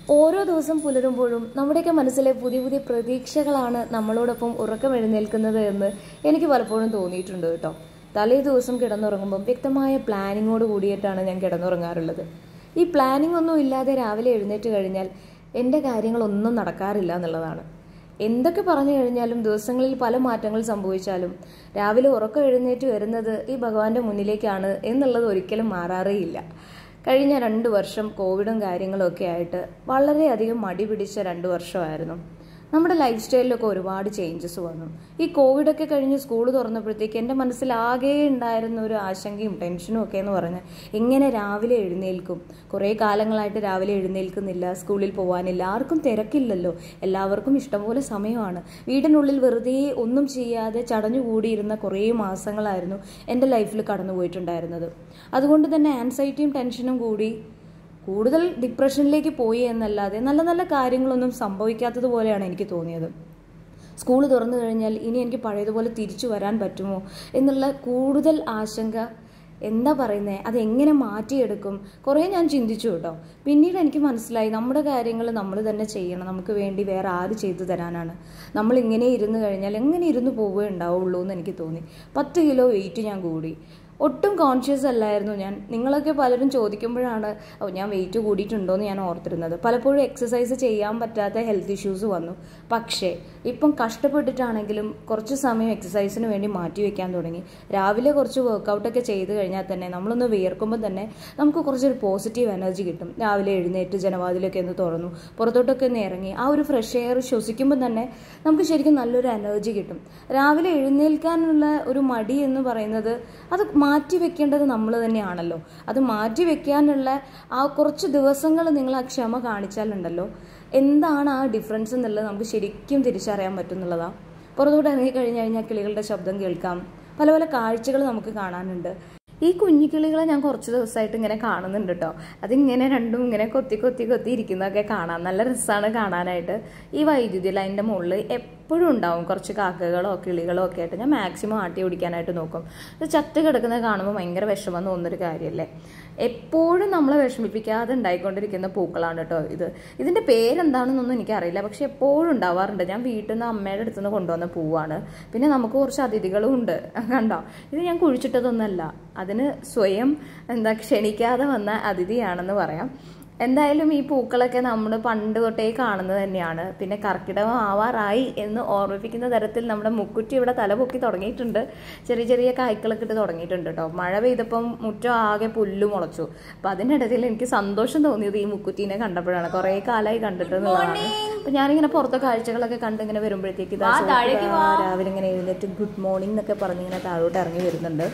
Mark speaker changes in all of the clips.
Speaker 1: ഓരോ ദിവസം പുലരുമ്പോഴും നമ്മുടെയൊക്കെ മനസ്സിലെ പുതിയ പുതിയ പ്രതീക്ഷകളാണ് നമ്മളോടൊപ്പം ഉറക്കം എഴുന്നേൽക്കുന്നത് എന്ന് എനിക്ക് പലപ്പോഴും തോന്നിയിട്ടുണ്ട് കേട്ടോ തലേ ദിവസം കിടന്നുറങ്ങുമ്പം വ്യക്തമായ പ്ലാനിങ്ങോട് കൂടിയിട്ടാണ് ഞാൻ കിടന്നുറങ്ങാറുള്ളത് ഈ പ്ലാനിംഗ് ഒന്നും ഇല്ലാതെ രാവിലെ എഴുന്നേറ്റ് കഴിഞ്ഞാൽ എൻ്റെ കാര്യങ്ങളൊന്നും നടക്കാറില്ല എന്നുള്ളതാണ് എന്തൊക്കെ പറഞ്ഞു കഴിഞ്ഞാലും ദിവസങ്ങളിൽ പല മാറ്റങ്ങൾ സംഭവിച്ചാലും രാവിലെ ഉറക്കം എഴുന്നേറ്റ് വരുന്നത് ഈ ഭഗവാന്റെ മുന്നിലേക്കാണ് എന്നുള്ളത് ഒരിക്കലും മാറാറേയില്ല കഴിഞ്ഞ രണ്ട് വർഷം കോവിഡും കാര്യങ്ങളും ഒക്കെ ആയിട്ട് വളരെയധികം മടി പിടിച്ച രണ്ട് വർഷമായിരുന്നു നമ്മുടെ ലൈഫ് സ്റ്റൈലിലൊക്കെ ഒരുപാട് ചേഞ്ചസ് വന്നു ഈ കോവിഡൊക്കെ കഴിഞ്ഞ് സ്കൂൾ തുറന്നപ്പോഴത്തേക്ക് എൻ്റെ മനസ്സിൽ ആകെ ഉണ്ടായിരുന്ന ഒരു ആശങ്കയും ടെൻഷനും ഒക്കെ എന്ന് പറഞ്ഞാൽ എങ്ങനെ രാവിലെ എഴുന്നേൽക്കും കുറേ കാലങ്ങളായിട്ട് രാവിലെ എഴുന്നേൽക്കുന്നില്ല സ്കൂളിൽ പോകാനില്ല ആർക്കും തിരക്കില്ലല്ലോ എല്ലാവർക്കും ഇഷ്ടംപോലെ സമയമാണ് വീടിനുള്ളിൽ വെറുതെ ഒന്നും ചെയ്യാതെ ചടഞ്ഞുകൂടിയിരുന്ന കുറേ മാസങ്ങളായിരുന്നു എൻ്റെ ലൈഫിൽ കടന്നു പോയിട്ടുണ്ടായിരുന്നത് അതുകൊണ്ട് തന്നെ ആൻസൈറ്റിയും ടെൻഷനും കൂടി കൂടുതൽ ഡിപ്രഷനിലേക്ക് പോയി എന്നല്ലാതെ നല്ല നല്ല കാര്യങ്ങളൊന്നും സംഭവിക്കാത്തത് പോലെയാണ് എനിക്ക് തോന്നിയത് സ്കൂൾ തുറന്നു കഴിഞ്ഞാൽ ഇനി എനിക്ക് പഴയതുപോലെ തിരിച്ചു വരാൻ പറ്റുമോ എന്നുള്ള കൂടുതൽ ആശങ്ക എന്താ പറയുന്നത് അത് എങ്ങനെ മാറ്റിയെടുക്കും കുറേ ഞാൻ ചിന്തിച്ചു കേട്ടോ പിന്നീട് എനിക്ക് മനസ്സിലായി നമ്മുടെ കാര്യങ്ങൾ നമ്മൾ തന്നെ ചെയ്യണം നമുക്ക് വേണ്ടി വേറെ ആര് ചെയ്തു തരാനാണ് നമ്മൾ ഇങ്ങനെ ഇരുന്ന് കഴിഞ്ഞാൽ എങ്ങനെ ഇരുന്ന് പോവുകയേ ഉണ്ടാവുള്ളൂ എന്ന് എനിക്ക് തോന്നി പത്ത് കിലോ വെയിറ്റ് ഞാൻ കൂടി ഒട്ടും കോൺഷ്യസ് അല്ലായിരുന്നു ഞാൻ നിങ്ങളൊക്കെ പലരും ചോദിക്കുമ്പോഴാണ് ഓ ഞാൻ വെയിറ്റ് കൂടിയിട്ടുണ്ടോ എന്ന് ഞാൻ ഓർത്തിരുന്നത് പലപ്പോഴും എക്സസൈസ് ചെയ്യാൻ പറ്റാത്ത ഹെൽത്ത് ഇഷ്യൂസ് വന്നു പക്ഷേ ഇപ്പം കഷ്ടപ്പെട്ടിട്ടാണെങ്കിലും കുറച്ച് സമയം എക്സസൈസിന് വേണ്ടി മാറ്റി വെക്കാൻ തുടങ്ങി രാവിലെ കുറച്ച് വർക്കൗട്ടൊക്കെ ചെയ്ത് കഴിഞ്ഞാൽ തന്നെ നമ്മളൊന്ന് വിയർക്കുമ്പോൾ തന്നെ നമുക്ക് കുറച്ചൊരു പോസിറ്റീവ് എനർജി കിട്ടും രാവിലെ എഴുന്നേറ്റ് ജനവാതിലൊക്കെ ഒന്ന് തുറന്നു പുറത്തോട്ടൊക്കെ ഒന്ന് ഇറങ്ങി ആ ഒരു ഫ്രഷ് എയർ ശ്വസിക്കുമ്പോൾ തന്നെ നമുക്ക് ശരിക്കും നല്ലൊരു എനർജി കിട്ടും രാവിലെ എഴുന്നേൽക്കാനുള്ള ഒരു മടി എന്ന് പറയുന്നത് അത് മാറ്റി വെക്കേണ്ടത് നമ്മൾ തന്നെയാണല്ലോ അത് മാറ്റി വെക്കാനുള്ള ആ കുറച്ച് ദിവസങ്ങൾ നിങ്ങൾ ആ ക്ഷമ കാണിച്ചാലുണ്ടല്ലോ എന്താണ് ആ ഡിഫറൻസ് എന്നുള്ളത് നമുക്ക് ശരിക്കും തിരിച്ചറിയാൻ പറ്റുന്നുള്ളതാണ് പുറത്തോട്ട് ഇറങ്ങി കഴിഞ്ഞു കഴിഞ്ഞാൽ കിളികളുടെ ശബ്ദം കേൾക്കാം പല പല കാഴ്ചകൾ നമുക്ക് കാണാനുണ്ട് ഈ കുഞ്ഞു കിളികളെ ഞാൻ കുറച്ച് ദിവസമായിട്ട് ഇങ്ങനെ കാണുന്നുണ്ട് കേട്ടോ അതിങ്ങനെ രണ്ടും ഇങ്ങനെ കൊത്തി കൊത്തി കൊത്തി ഇരിക്കുന്നതൊക്കെ കാണാം നല്ല രസമാണ് കാണാനായിട്ട് ഈ വൈദ്യുതി ലൈനിൻ്റെ മുകളിൽ എപ്പോഴും ഉണ്ടാവും കുറച്ച് കാക്കകളോ കിളികളോ ഒക്കെ ആയിട്ട് ഞാൻ മാക്സിമം ആട്ടി ഓടിക്കാനായിട്ട് നോക്കും ഇത് ചത്ത് കിടക്കുന്നത് കാണുമ്പോൾ ഭയങ്കര വിഷമം തോന്നുന്നൊരു കാര്യമല്ലേ എപ്പോഴും നമ്മളെ വിഷമിപ്പിക്കാതെ ഉണ്ടായിക്കൊണ്ടിരിക്കുന്ന പൂക്കളാണ് കേട്ടോ ഇത് ഇതിൻ്റെ പേരെന്താണെന്നൊന്നും എനിക്കറിയില്ല പക്ഷെ എപ്പോഴും ഉണ്ടാവാറുണ്ട് ഞാൻ വീട്ടിൽ നിന്ന് അമ്മയുടെ അടുത്ത് നിന്ന് കൊണ്ടുവന്ന പൂവാണ് പിന്നെ നമുക്ക് കുറച്ച് അതിഥികളും ഉണ്ട് കണ്ടോ ഇത് ഞാൻ കുഴിച്ചിട്ടതൊന്നല്ല അതിന് സ്വയം എന്താ ക്ഷണിക്കാതെ വന്ന അതിഥിയാണെന്ന് പറയാം എന്തായാലും ഈ പൂക്കളൊക്കെ നമ്മൾ പണ്ട് തൊട്ടേ കാണുന്നത് തന്നെയാണ് പിന്നെ കർക്കിടകം ആവാറായി എന്ന് ഓർമ്മിപ്പിക്കുന്ന തരത്തിൽ നമ്മുടെ മുക്കുറ്റി ഇവിടെ തലപൊക്കി തുടങ്ങിയിട്ടുണ്ട് ചെറിയ ചെറിയ കായ്ക്കളൊക്കെ ഇട്ട് തുടങ്ങിയിട്ടുണ്ട് കേട്ടോ മഴ പെയ്തപ്പം മുറ്റം ആകെ പുല്ല് മുളച്ചു അപ്പം അതിനിടയിൽ എനിക്ക് സന്തോഷം തോന്നിയത് ഈ മുക്കുറ്റീനെ കണ്ടപ്പോഴാണ് കുറേ കാലമായി കണ്ടിട്ടുള്ളതാണ് അപ്പം ഞാനിങ്ങനെ പുറത്തെ കാഴ്ചകളൊക്കെ കണ്ട് ഇങ്ങനെ വരുമ്പോഴത്തേക്ക് ഇതാ ചോദിക്കുക, രാവിലെ ഇങ്ങനെ എഴുന്നേറ്റ് ഗുഡ് മോർണിംഗ് എന്നൊക്കെ പറഞ്ഞ് ഇങ്ങനെ താഴോട്ട് ഇറങ്ങി വരുന്നുണ്ട്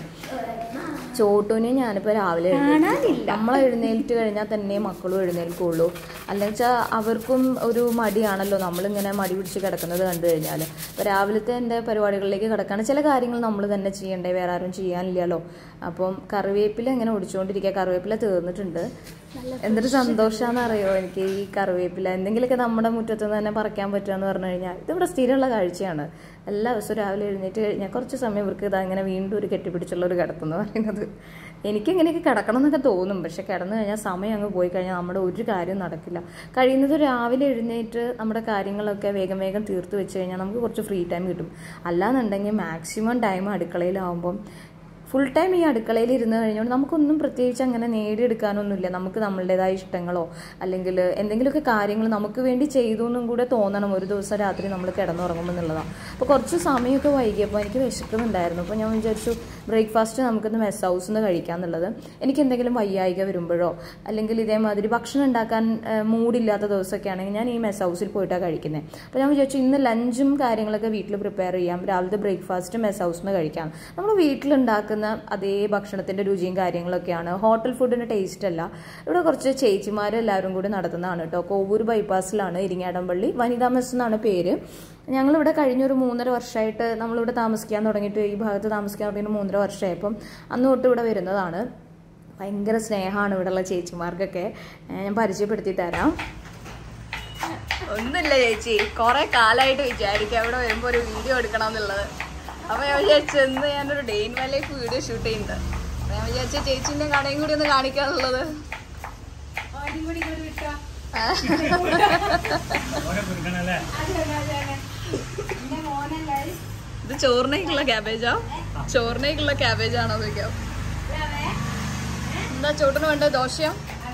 Speaker 1: ചോട്ടൂനെ ഞാനിപ്പോൾ രാവിലെ എഴുന്നേൽപ്പിക്കും. നമ്മൾ എഴുന്നേൽറ്റ് കഴിഞ്ഞാൽ തന്നെ മക്കളും എഴുന്നേൽക്കുള്ളൂ അല്ലെങ്കിൽ വെച്ചാൽ അവർക്കും ഒരു മടിയാണല്ലോ നമ്മളിങ്ങനെ മടി പിടിച്ച് കിടക്കുന്നത് കണ്ടു കഴിഞ്ഞാൽ അപ്പോൾ രാവിലത്തെ എൻ്റെ പരിപാടികളിലേക്ക് കിടക്കാണ് ചില കാര്യങ്ങൾ നമ്മൾ തന്നെ ചെയ്യണ്ടേ വേറെ ആരും ചെയ്യാനില്ലല്ലോ അപ്പം കറിവേപ്പില ഇങ്ങനെ ഒടിച്ചുകൊണ്ടിരിക്കുക കറിവേപ്പില തീർന്നിട്ടുണ്ട് എന്തൊരു സന്തോഷമാണെന്ന് അറിയോ എനിക്ക് ഈ കറിവേപ്പില എന്തെങ്കിലുമൊക്കെ നമ്മുടെ മുറ്റത്ത് നിന്ന് തന്നെ പറിക്കാൻ പറ്റുക എന്ന് പറഞ്ഞു കഴിഞ്ഞാൽ ഇതിവിടെ സ്ഥിരമുള്ള കാഴ്ചയാണ് എല്ലാ ദിവസവും രാവിലെ എഴുന്നേറ്റ് കഴിഞ്ഞാൽ കുറച്ച് സമയം ഇവർക്ക് ഇതാ ഇങ്ങനെ വീണ്ടും ഒരു കെട്ടിപ്പിടിച്ചുള്ള ഒരു കിടത്തെന്ന് പറയുന്നത് എനിക്കിങ്ങനെയൊക്കെ കിടക്കണം എന്നൊക്കെ തോന്നും പക്ഷെ കിടന്നു കഴിഞ്ഞാൽ സമയം അങ്ങ് പോയി കഴിഞ്ഞാൽ നമ്മുടെ ഒരു കാര്യം നടക്കില്ല കഴിയുന്നത് രാവിലെ എഴുന്നേറ്റ് നമ്മുടെ കാര്യങ്ങളൊക്കെ വേഗം വേഗം തീർത്ത് വെച്ച് കഴിഞ്ഞാൽ നമുക്ക് കുറച്ച് ഫ്രീ ടൈം കിട്ടും അല്ലാന്നുണ്ടെങ്കിൽ മാക്സിമം ടൈം അടുക്കളയിലാവുമ്പം ഫുൾ ടൈം ഈ അടുക്കളയിൽ ഇരുന്ന് കഴിഞ്ഞുകൊണ്ട് നമുക്കൊന്നും പ്രത്യേകിച്ച് അങ്ങനെ നേടിയെടുക്കാനൊന്നുമില്ല നമുക്ക് നമ്മളുടേതായ ഇഷ്ടങ്ങളോ അല്ലെങ്കിൽ എന്തെങ്കിലുമൊക്കെ കാര്യങ്ങൾ നമുക്ക് വേണ്ടി ചെയ്തു എന്നും കൂടെ തോന്നണം ഒരു ദിവസം രാത്രി നമ്മൾ കിടന്നുറങ്ങുമ്പോൾ എന്നുള്ളതാണ് അപ്പോൾ കുറച്ച് സമയമൊക്കെ വൈകിയപ്പോൾ എനിക്ക് വിശക്കുന്നുണ്ടായിരുന്നു അപ്പോൾ ഞാൻ വിചാരിച്ചു ബ്രേക്ക്ഫാസ്റ്റ് നമുക്കിന്ന് മെസ് ഹൗസിൽ നിന്ന് കഴിക്കാമെന്നുള്ളത് എനിക്ക് എന്തെങ്കിലും വയ്യായിക വരുമ്പോഴോ അല്ലെങ്കിൽ ഇതേമാതിരി ഭക്ഷണം ഉണ്ടാക്കാൻ ഏഹ്, മൂഡില്ലാത്ത ദിവസമൊക്കെ ആണെങ്കിൽ ഞാൻ ഈ മെസ് ഹൗസിൽ പോയിട്ടാണ് കഴിക്കുന്നത് അപ്പോൾ ഞാൻ വിചാരിച്ചു ഇന്ന് ലഞ്ചും കാര്യങ്ങളൊക്കെ വീട്ടിൽ പ്രിപ്പയർ ചെയ്യാം രാവിലത്തെ ബ്രേക്ക്ഫാസ്റ്റ് മെസ് ഹൗസിൽ നിന്ന് കഴിക്കാം നമ്മൾ വീട്ടിലുണ്ടാക്കുന്ന അതേ ഭക്ഷണത്തിൻ്റെ രുചിയും കാര്യങ്ങളൊക്കെയാണ് ഹോട്ടൽ ഫുഡിന് ടേസ്റ്റ് അല്ല ഇവിടെ കുറച്ച് ചേച്ചിമാർ എല്ലാവരും കൂടി നടത്തുന്നതാണ് കേട്ടോ കോവൂർ ബൈപ്പാസിലാണ് ഇരിങ്ങാടമ്പള്ളി വനിതാ മെസ് എന്നാണ് പേര് ഞങ്ങളിവിടെ കഴിഞ്ഞൊരു മൂന്നര വർഷമായിട്ട് നമ്മളിവിടെ താമസിക്കാൻ തുടങ്ങിയിട്ട് ഈ ഭാഗത്ത് താമസിക്കാൻ തുടങ്ങിയിട്ട് മൂന്നര വർഷമായപ്പം അന്ന് തൊട്ട് ഇവിടെ വരുന്നതാണ് ഭയങ്കര സ്നേഹമാണ് ഇവിടെയുള്ള ചേച്ചിമാർക്കൊക്കെ ഏഹ് ഞാൻ പരിചയപ്പെടുത്തി തരാം ഒന്നുമില്ല ചേച്ചി കുറെ കാലമായിട്ട് വിചാരിക്കാം അവിടെ വരുമ്പോ ഒരു വീഡിയോ എടുക്കണം എന്നുള്ളത് അപ്പൊ ഞാൻ വിചാരിച്ചു ഇന്ന് ഞാനൊരു day in my life video shoot ചെയ്യുന്നുണ്ട് അപ്പൊ ഞാൻ വിചാരിച്ച ചേച്ചിന്റെ കടയും കൂടി ഒന്ന് കാണിക്കാന്നുള്ളത്
Speaker 2: ഇത് ചോറിനേക്കുള്ള ക്യാബേജാ ചോറിനേക്കുള്ള ക്യാബേജ് ആണോ ചോദിക്കാം എന്താ ചോട്ടിന് വേണ്ട ദോശയാ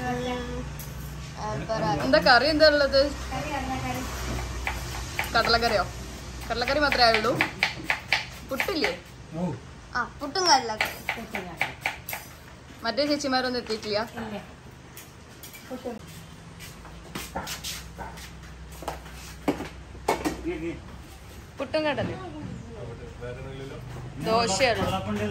Speaker 2: എന്താ കറി എന്താ ഉള്ളത് കടലക്കറിയോ കടലക്കറി മാത്രമേ ആയുള്ളൂ പുട്ടില്ലേ
Speaker 3: ആ പുട്ടും കടലൊക്കെ
Speaker 2: മറ്റേ ചേച്ചിമാരൊന്നും എത്തിയിട്ടില്ല പുട്ടും കടലേ ദോശയുള്ളൂ